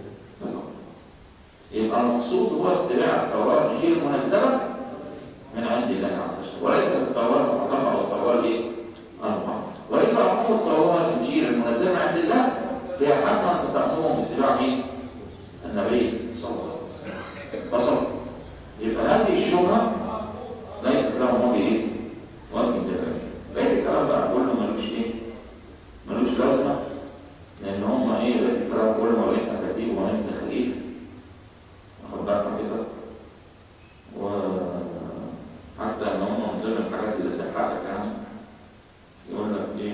يبقى المقصود هو اتباع التوراة والإنجيل المنزلة من عند الله عز وجل وليس التوراة المحرمة أو التوراة إيه؟ المحرمة وإذا أمر التوراة والإنجيل المنزلة من عند الله هي حتما ستأمرهم باتباع مين؟ النبي صلى الله عليه وسلم وصل يبقى هذه الشبهة ليست لهم وجه إيه؟ وجه دلالة بقيت الكلام بقى كله ملوش إيه؟ ملوش لازمة لأن هم إيه بقيت الكلام كله ما بين أكاذيب وما بين تخريف واخد بالك كده وحتى ان هم من ضمن الحاجات اللي تضحكك يعني يقول لك ايه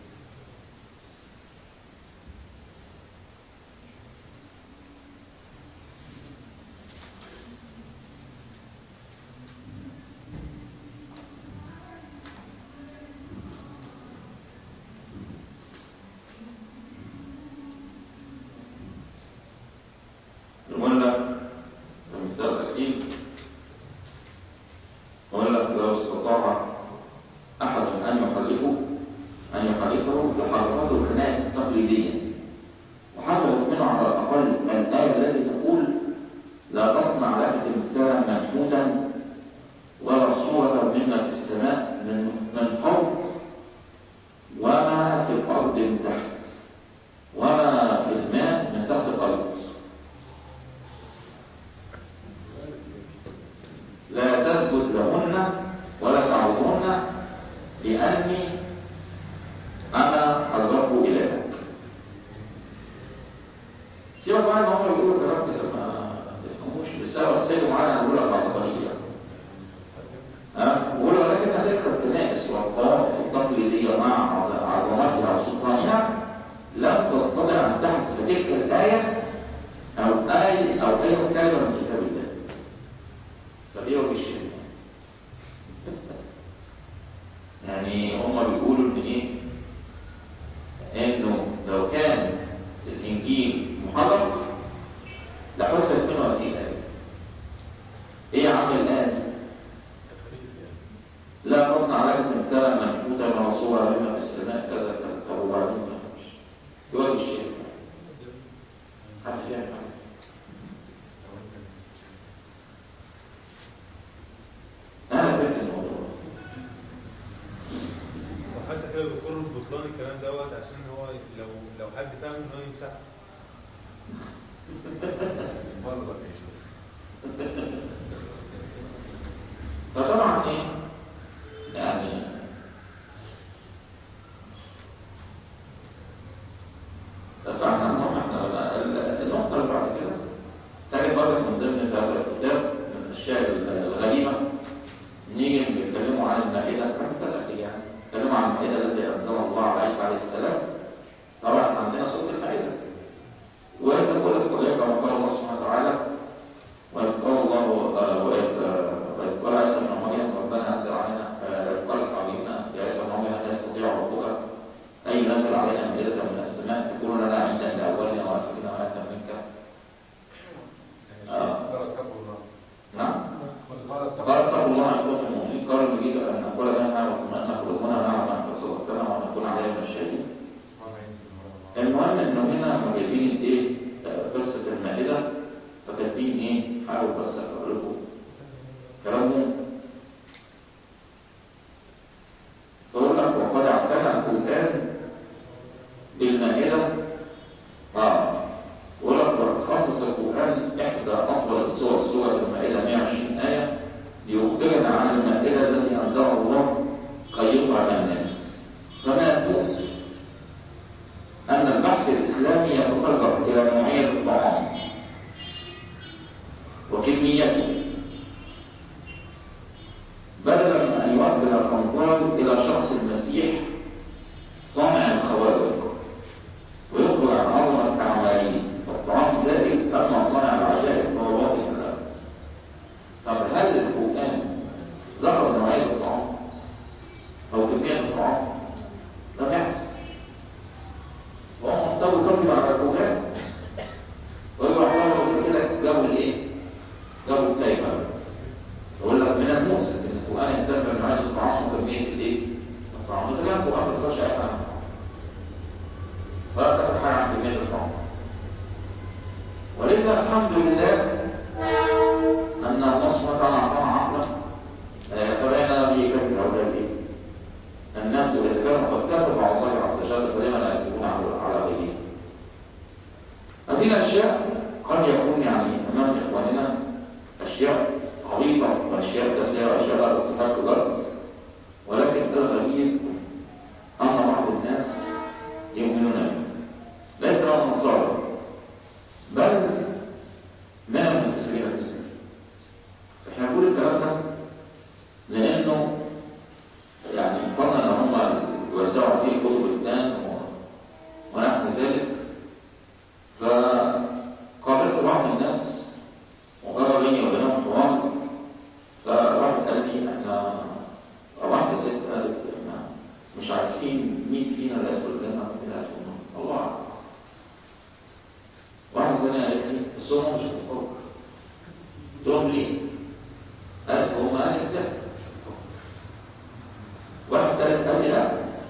يقول لك كمثال أكيد يقول لك لو استطاع أحد أن يحركه أن يحركه لحركته الكنائس التقليدية وحركت منه على الأقل الآية التي تقول لا تصنع لك تمثالا منحوتا ولا صورة مما في السماء من من فوق وما في الأرض من تحت وما في الماء من تحت الأرض لا تسجد لهن ولا تعبدهن لأني أنا الرب إلهك سيبك بقى ان هم يقولوا الكلام كده ما تفهموش بسبب السيد معانا نقول العبقرية ها بيقولوا ولكن هتكره الكنائس والطوائف التقليدية مع عظمتها وسلطانها أي كلمة من كتاب الله فإيه وجه الشرك يعني هم بيقولوا إن إيه إنه لو كان الإنجيل محرف لحصلت منه هذه الآية إيه يا عم الآية لا تصنع لك تمثالا منحوتا وصورة بما في السماء كذا كذا طب وبعدين ما فيش يواجه الشرك حد فاهم حاجة أنا فهمت الموضوع وحتى كده بيقولوا بطلان الكلام دوت عشان هو لو لو حد فاهم ان هو يمسح فطبعا ايه يعني فاحنا المهم احنا ال- النقطة اللي بعد كده تاني برضه من ضمن هذا الكتاب من الأشياء الغريبة نيجي نتكلموا عن المائدة مثلا يعني نتكلموا عن المائدة التي أنزلها الله على عيسى عليه السلام طبعا احنا عندنا سورة المائدة وهي تقول القضية كما قال الله سبحانه وتعالى وإذ قال الله آه، وإذ آه، وإذ قال عيسى ابن مريم ربنا أنزل علينا آه، إذ قال حبيبنا يا عيسى ابن مريم هل يستطيع ربك أن ينزل علينا مائدة من السماء تكون لنا عيدا لأولنا وآخرنا وآية منك آه. نعم قال اتقوا الله ان كنتم مؤمنين قالوا نريد ان نقول لنا وكنا قلوبنا نعلم ان تصدقنا ونكون عليها من الشهيدين المهم انه هنا هم جايبين ايه آه، قصه المائده فكاتبين ايه حاول بس اقرا لكم كلامهم فيقول لك وقد اعتنى القران بالمائده اه يقول لك خصص القران احدى افضل السور سوره المائده 120 ايه ليخبرنا عن المائده التي انزلها الله قيمها على الناس فما تؤسف أن البحث الإسلامي يتطرق إلى نوعية الطعام وكميته بدلا من أن يوجه الأنظار إلى شخص المسيح صانع الخوارق ويخبر عن عظمة أعماله والطعام زائد أما صانع العجائب فهو واضح له طب هل القرآن ذكر نوعية الطعام أو كمية الطعام؟ لم يحدث وهو محتوى كتب على القرآن ويبقى حوالي كده جابوا الايه؟ جابوا التايمر يقول لك من المؤسف ان القرآن يهتم بنوعية الطعام وكمية الايه؟ الطعام إذا كان القرآن ما يقدرش يعرف عن الطعام ولا تبحث عن كمية الطعام ولذا الحمد لله أن الله سبحانه وتعالى أعطانا عقلا آه، فبين به كثر هؤلاء الايه؟ الناس إذا كانوا قد كفروا على الله عز وجل فلما لا يكذبون على على غيره هذه الأشياء قد يكون يعني أمام إخواننا أشياء عبيطة وأشياء تافهة وأشياء لا تستحق الأرض ولكن الغريب أن بعض الناس يؤمنون بها ليس لهم نصارى بل من المنتسبين للإسلام احنا نقول الكلام ده لأنه يعني قلنا ان هم يوزعوا فيه كتب الدان و- ونحو ذلك فقابلت بعض الناس وجرى بيني وبينهم حوار فواحد قال لي احنا أو واحدة ست قالت احنا مش عارفين مين فينا اللي هيدخل الجنة ومين اللي هيدخل النار الله أعلم واحدة ثانية قالت لي بس هم مش كفار قلت لهم ليه؟ قالت هم أهل الكتاب واحد ثالث قال لي لا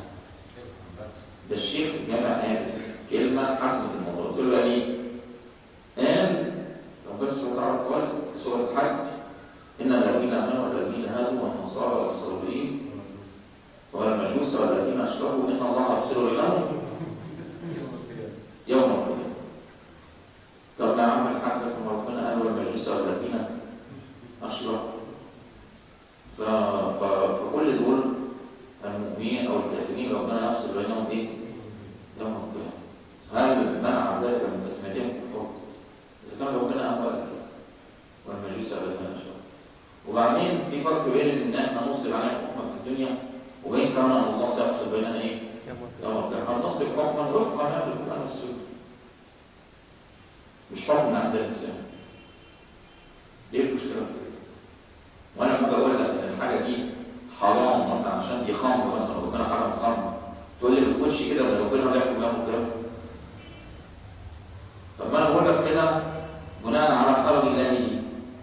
ده الشيخ جمع قال كلمة حسمت الموضوع قلت له يعني قال ربنا سبحانه وتعالى قال في سورة الحج إن الذين آمنوا والذين هادوا والنصارى والصابرين والمجوس والذين أشركوا إن الله يغفر لهم يوم القيامة طب ما عمل حاجة كما ربنا قال والمجوس والذين أشركوا ف... ف... فكل دول المؤمنين او الكافرين ربنا يفصل بينهم ايه؟ يوم القيامه. هل منع ذلك من تسميتهم كفار؟ اذا كان ربنا امر كده والمجوس الذين اشركوا. وبعدين في فرق بين ان احنا نصدر عليهم حكما في الدنيا وبين كمان ان الله سيفصل بيننا ايه؟ يوم القيامه. هنصدر حكما وفقا ما في القران والسنه. مش حكم عند الانسان. تقول لي بتخش كده من ربنا بيحكم يوم القيامة طب ما انا بقول لك كده بناء على خلق الله لي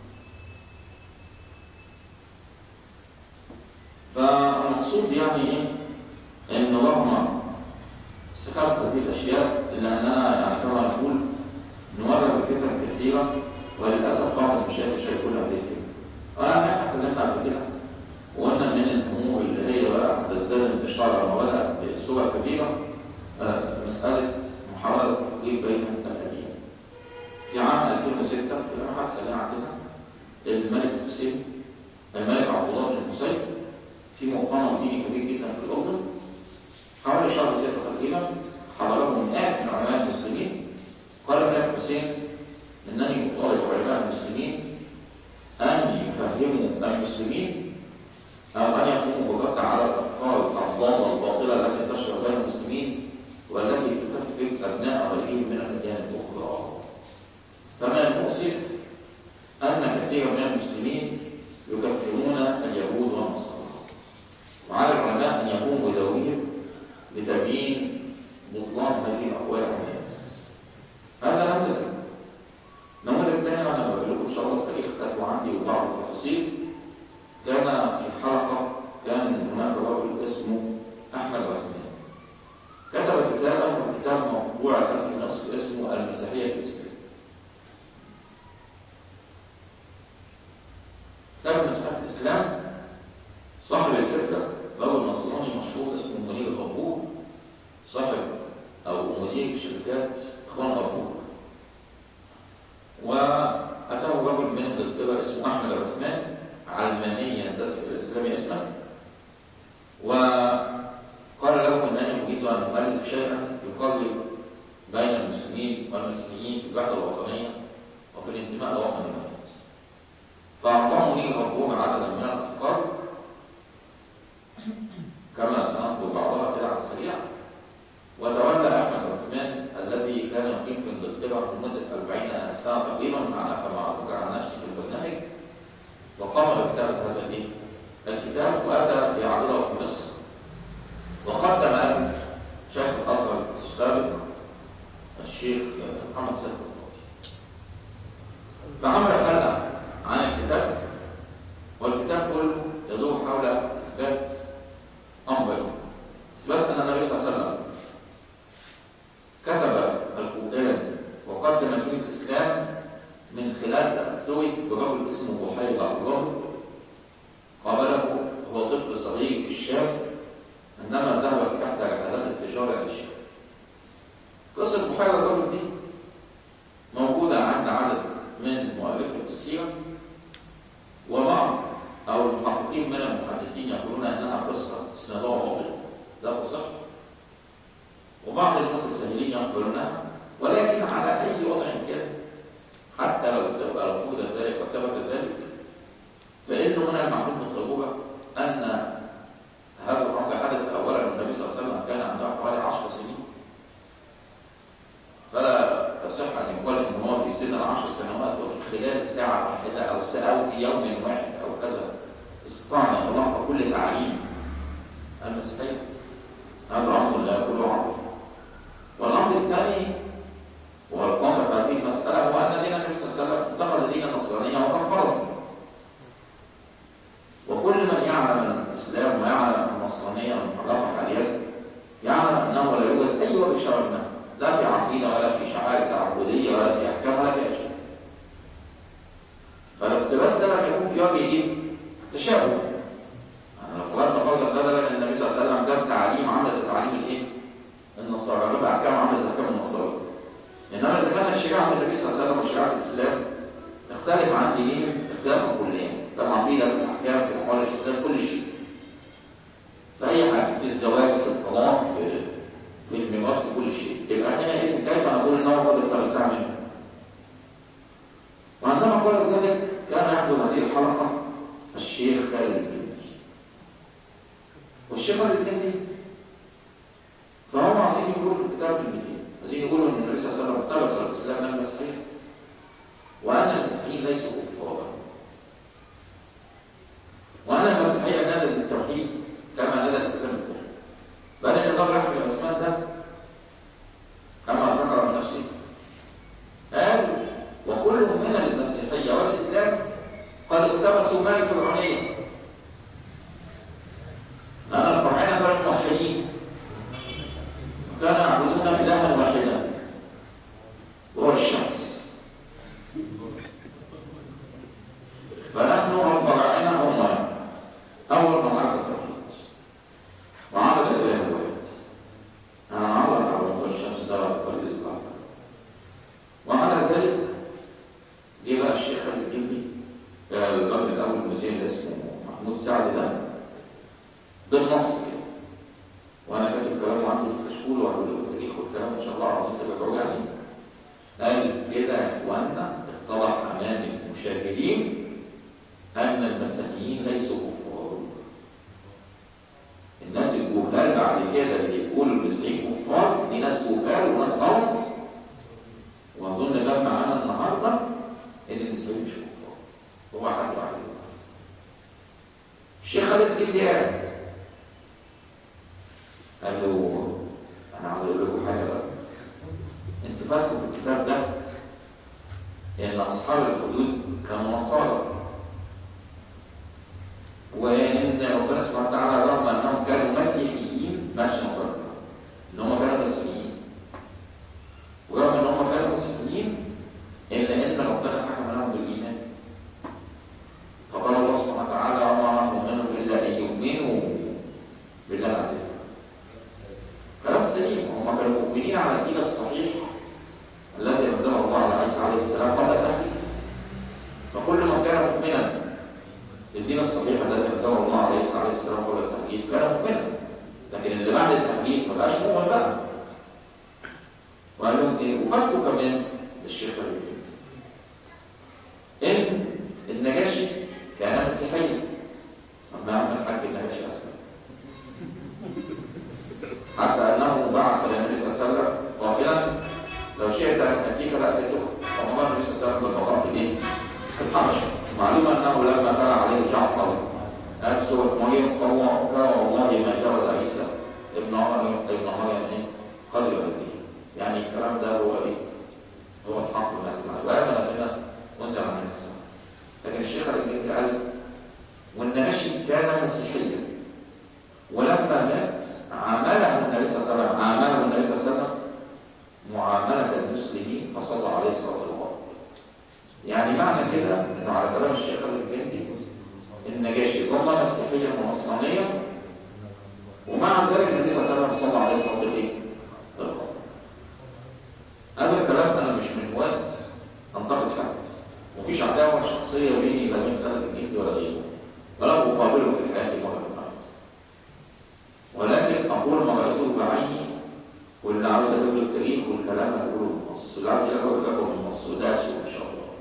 فالمقصود يعني ايه ان رغم استخدمت هذه الاشياء الا اننا يعني كما نقول نمر بفكرة كثيرة وللاسف بعض المشايخ مش هيكون هذه الفكرة انا احنا اتكلمنا قبل كده وقلنا من الامور اللي هي بقى تزداد انتشارا وبدا بصوره كبيره آه، مساله محاوله التفريق بين الاديان. في عام 2006 في لمحات سريعه كده الملك حسين الملك عبد الله بن حسين في مؤتمر ديني كبير جدا في الاردن حوالي شهر 6 تقريبا حضره من آلاف من علماء المسلمين قال الملك حسين انني اطالب علماء المسلمين ان يفهموا المسلمين أو أن يقوموا بالرد على الأفكار الضالة الباطلة التي تنتشر بين المسلمين والتي تكفر أبناء غيرهم من الأديان الأخرى. فمن المؤسف أن كثيرا من المسلمين يكفرون اليهود والنصارى. وعلى العلماء أن يقوموا بدورهم لتبيين بطلان هذه الأقوال والناس. هذا نموذج. نموذج ثاني أنا بقول لكم إن شاء الله التاريخ كتبوا عندي وبعض التفاصيل كان في حلقة كان هناك رجل اسمه أحمد عثمان كتب كتابا وكتاب مطبوع الآن في مصر اسمه المسيحية في الإسلام كتاب المسيحية في الإسلام صاحب الفكرة رجل نصراني مشهور اسمه منير غبور صاحب أو مدير شركات إخوان غبور وأتاه رجل من إنجلترا اسمه أحمد عثمان علمانيا ينتسب الى الاسلام اسما وقال له انني اريد ان اؤلف شيئا يقرب بين المسلمين والمسيحيين في الوحده الوطنيه وفي الانتماء لوطن البلد فاعطاه لي ربهم عددا من الافكار كما سنذكر بعضها كده على السريع وتولى احمد عثمان الذي كان يقيم في انجلترا لمده 40 سنه تقريبا معنا كما اذكر عن نفسي في البرنامج وقام بكتابة هذا الايه؟ الكتاب وأتى بيعرضه في مصر وقدم له شيخ الأزهر السابق الشيخ محمد سيد الطوطي فعمل حلقة عن الكتاب والكتاب كله يدور حول إثبات أمر إثبات أن النبي صلى الله عليه وسلم كتب القرآن وقدم فيه الإسلام من خلال تأثره برجل اسمه بحيرة الرجل قابله هو طفل صغير في الشام عندما ذهب تحت رحلات التجارة إلى الشام. قصة بحيرة الرجل دي موجودة عند عدد من مؤلفة السيرة وبعض أو المحققين من المحدثين يقولون أنها قصة سنضاء باطلة لا تصح وبعض المتساهلين يقبلونها ولكن على أي وضع كان حتى لو لو وجد ذلك وثبت ذلك فإنه من المعلوم بالضرورة أن هذا الأمر حدث أولا النبي صلى الله عليه وسلم كان عنده حوالي 10 سنين فلا تصح أن يقال إن هو في سن العشر سنوات وفي خلال ساعة واحدة أو ساعة أو في يوم واحد أو كذا استطاع أن يتلقى كل تعليم المسيحية هذا أمر لا يقول عقل والأمر الثاني والقوم في هذه المسألة هو أن دين النبي صلى الله عليه وسلم اتخذ دين النصرانية وكفره وكل من يعلم الإسلام ويعلم النصرانية المحرفة حاليا يعلم أنه لا يوجد أي وجه شرع منه لا في عقيدة ولا في شعائر تعبدية ولا في أحكام ولا في أشياء فالاقتباس ده لم يكون في وجه إيه؟ تشابه يعني لو فرضنا فرضا بدلا ان النبي صلى الله عليه وسلم جاب تعليم عامل زي تعليم الايه؟ النصارى جاب احكام عامله زي احكام النصارى انما اذا كانت شريعه النبي صلى الله عليه وسلم وشريعه الاسلام تختلف عن دينهم اختلافا كليا طبعا في في الاحكام في الاحوال الشخصيه كل شيء فاي حاجه في الزواج في الطلاق في في الميراث في كل شيء يبقى هنا اذا كيف نقول انه قد التوسع منه وعندما قال ذلك كان يحدث هذه الحلقه الشيخ خالد الجندي والشيخ خالد الجندي فهم عايزين يقولوا في الكتاب المتين عايزين يقولوا ان النبي صلى الله عليه وسلم اقتبس الاسلام من المسيحيه وان المسيحيين ليسوا كفارا وان المسيحيه نادت بالتوحيد كما نادى الاسلام بالتوحيد بعد ان الله رحمه إلها واحدا وهو الشمس فنحن رب العالمين هم أول ما عرف التوحيد وعرف الإله الواحد أنا عرف على موضوع الشمس ده رب الإطلاق وعلى ذلك جه بقى الشيخ الجندي الراجل الأول المذيع اللي اسمه محمود سعد ده بالنص كده وأنا كاتب كلامه عندي في الكشكول وهقول لكم التاريخ والكلام إن شاء الله عاوزين تراجعوا يعني قال كده يا إخواننا اتضح أمام المشاهدين أن المسيحيين ليسوا كفار الناس الجهال بعد كده اللي يقولوا المسيحيين كفار دي ناس جهال وناس غلط وأظن ده معانا النهارده إن المسيحيين مش كفار هو حد عليه الشيخ خالد الجندي قال قال له أنا عاوز أقول لكم حاجة بقى أنتوا فاكروا في الكتاب ده إن أصحاب الحدود كانوا نصارى وان ربنا سبحانه وتعالى رغم انهم كانوا مسيحيين ماشي نصارى ان هم كانوا مسيحيين ورغم ان هم كانوا مسيحيين الا ان ربنا حكم لهم بالايمان فقال الله سبحانه وتعالى وما نؤمن الا ان يؤمنوا بالله العزيز كلام سليم هم كانوا مؤمنين على الدين الصحيح الذي انزله الله على عيسى عليه السلام قبل التحريف فكل من كان مؤمنا الدين الصحيح الذي انزله الله عليه الصلاه والسلام قبل التحديد كان مؤمنا لكن اللي بعد التحديد ما بقاش مؤمن بقى وقال لهم ايه وفاتوا كمان الشيخ الربيع ان النجاشي كان مسيحيا اما عمل الحاج النجاشي اصلا حتى انه بعث للنبي صلى الله عليه وسلم قائلا لو شئت ان اتيك لاتيتك فامر النبي صلى الله عليه وسلم بالبقاء في الايه؟ في الحبشه معلوم انه لما تلا عليه جعفر قال سورة مريم فهو قال والله ما جاوز عيسى ابن مريم ابن مريم ايه؟ قدر هذه يعني الكلام ده هو ايه؟ هو الحق من الله وامن بنا انزل عن النبي لكن الشيخ الجندي قال والنجاشي كان مسيحيا ولما مات عامله النبي صلى الله عليه وسلم عامله النبي صلى الله عليه وسلم معامله المسلمين فصلى عليه الصلاه والسلام يعني معنى كده انه على كلام الشيخ الجندي النجاشي ظل مسيحيا ونصرانيا ومع ذلك النبي صلى الله عليه وسلم صلى عليه الصلاه والسلام هذا الكلام انا مش من وقت انتقد حد مفيش عداوه شخصيه بيني لا بين خالد الجندي ولا غيره ولا اقابله في حياتي مره في ولكن اقول ما رايته بعيني واللي عاوز اقوله التاريخ والكلام اقوله بالنص واللي عاوز اقوله اقوله بالنص وده اسوء ان شاء الله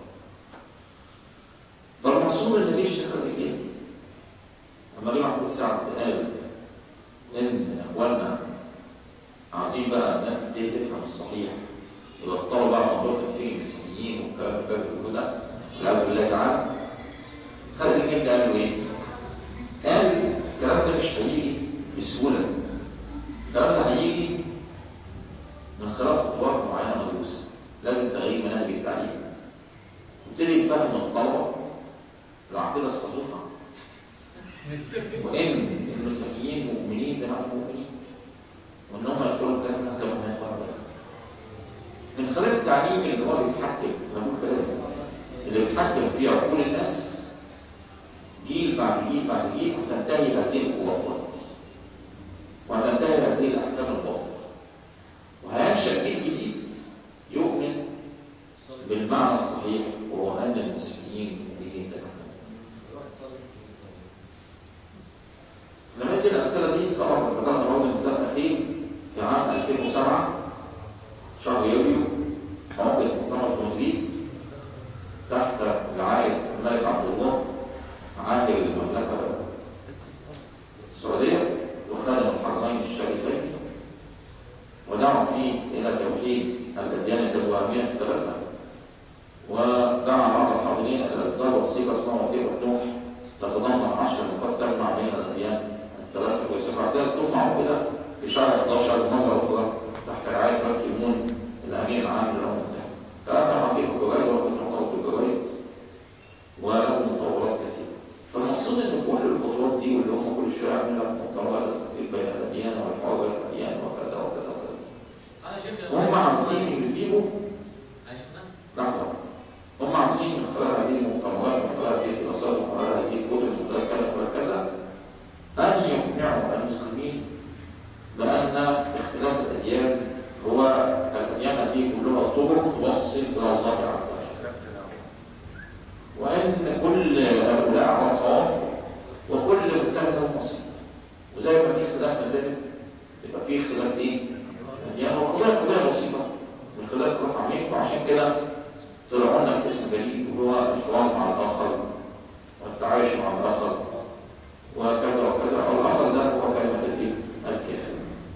فالمقصود ان دي اشتغل ايه لما جه محمود سعد قال ان اخواننا عايزين بقى الناس تبتدي تفهم الصحيح ويبطلوا بقى موضوع تفكير المسيحيين والكلام ده كله ده والعياذ بالله تعالى خالد الجندي قال له ايه؟ قال الكلام ده مش هيجي بسهوله الكلام ده هيجي من خلال خطوات معينه مدروسه لازم تغيير مناهج التعليم وابتدي يفهم الطلبه العقيده الصحيحه وان المسيحيين مؤمنين زي ما هم مؤمنين وان هم يدخلوا الجنه زي ما هم يدخلوا من خلال التعليم اللي هو بيتحكم انا بقول كده اللي بيتحكم في عقول الناس جيل بعد جيل بعد جيل وتنتهي هذه القوات وهتنتهي هذه الاحكام الباطله وهينشا جيل جديد يؤمن بالمعنى الصحيح وهو ان المسلمين مؤمنين تماما لما ادي الامثله دي سبق ذكرنا برضه مثال اخير في عام 2007 شهر يوليو موقع مؤتمر مدريد تحت رعايه الملك عبد الله عاهل المملكه السعوديه وخادم الحرمين الشريفين ودعوا فيه الى توحيد الاديان الابراهيميه الثلاثه ودعا بعض الحاضرين الى اصدار وثيقه اسمها وثيقه نوح تتضمن عشر نقاط تجمع بين الاديان الثلاثه ويسرع ثم عقد في شهر 11 مره اخرى تحت رعايه بنك مون الامين العام للامم المتحده. فاثر عن في الجرايد وكنت مقرر في الجرايد وله مطورات كثيره. فالمقصود ان كل الخطوات دي واللي هم كل شويه يعملوا لك مؤتمرات بين الاديان والحوار بين الاديان وكذا وكذا وكذا. انا شفت يجيبوا لحظة هم عاوزين من خلال هذه المؤتمرات من خلال هذه الدراسات من خلال هذه الكتب من خلال كذا وخلال كذا أن يقنعوا المسلمين بأن اختلاف الأديان هو الأديان هذه كلها طرق توصل إلى الله عز وجل وأن كل هؤلاء على صواب وكل مجتهد له نصيب وزي ما في اختلاف مذاهب يبقى في اختلاف ايه؟ يعني هو قضية قضية بسيطة واختلاف روح عميق وعشان كده طلعوا لنا باسم جديد وهو الحوار مع الآخر والتعايش مع الآخر وكذا وكذا والآخر ده هو كلمة الايه؟ الكافر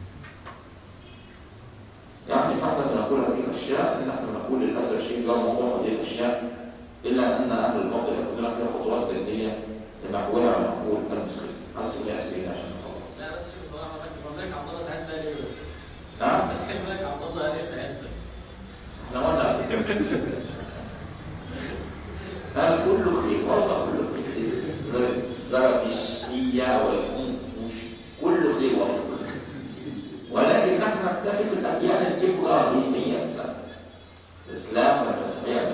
يعني فاحنا بنقول هذه الأشياء إن احنا نقول للأسف الشيء لا موضوع هذه الأشياء إلا أن أهل الباطل يأخذون فيها خطوات جدية لمحوها على مقول المسلمين أصل يا سيدي عشان نخلص لا بس شوف بصراحة بس مالك عبد الله ساعات بقى ليه نعم بس كان مالك عبد الله ليه ساعات احنا قلنا هل كل خير والله كل خير الزرافشتية والكونفوشيس كل خير والله ولكن نحن نكتفي بالأديان الإبراهيمية الإسلام والمسيحية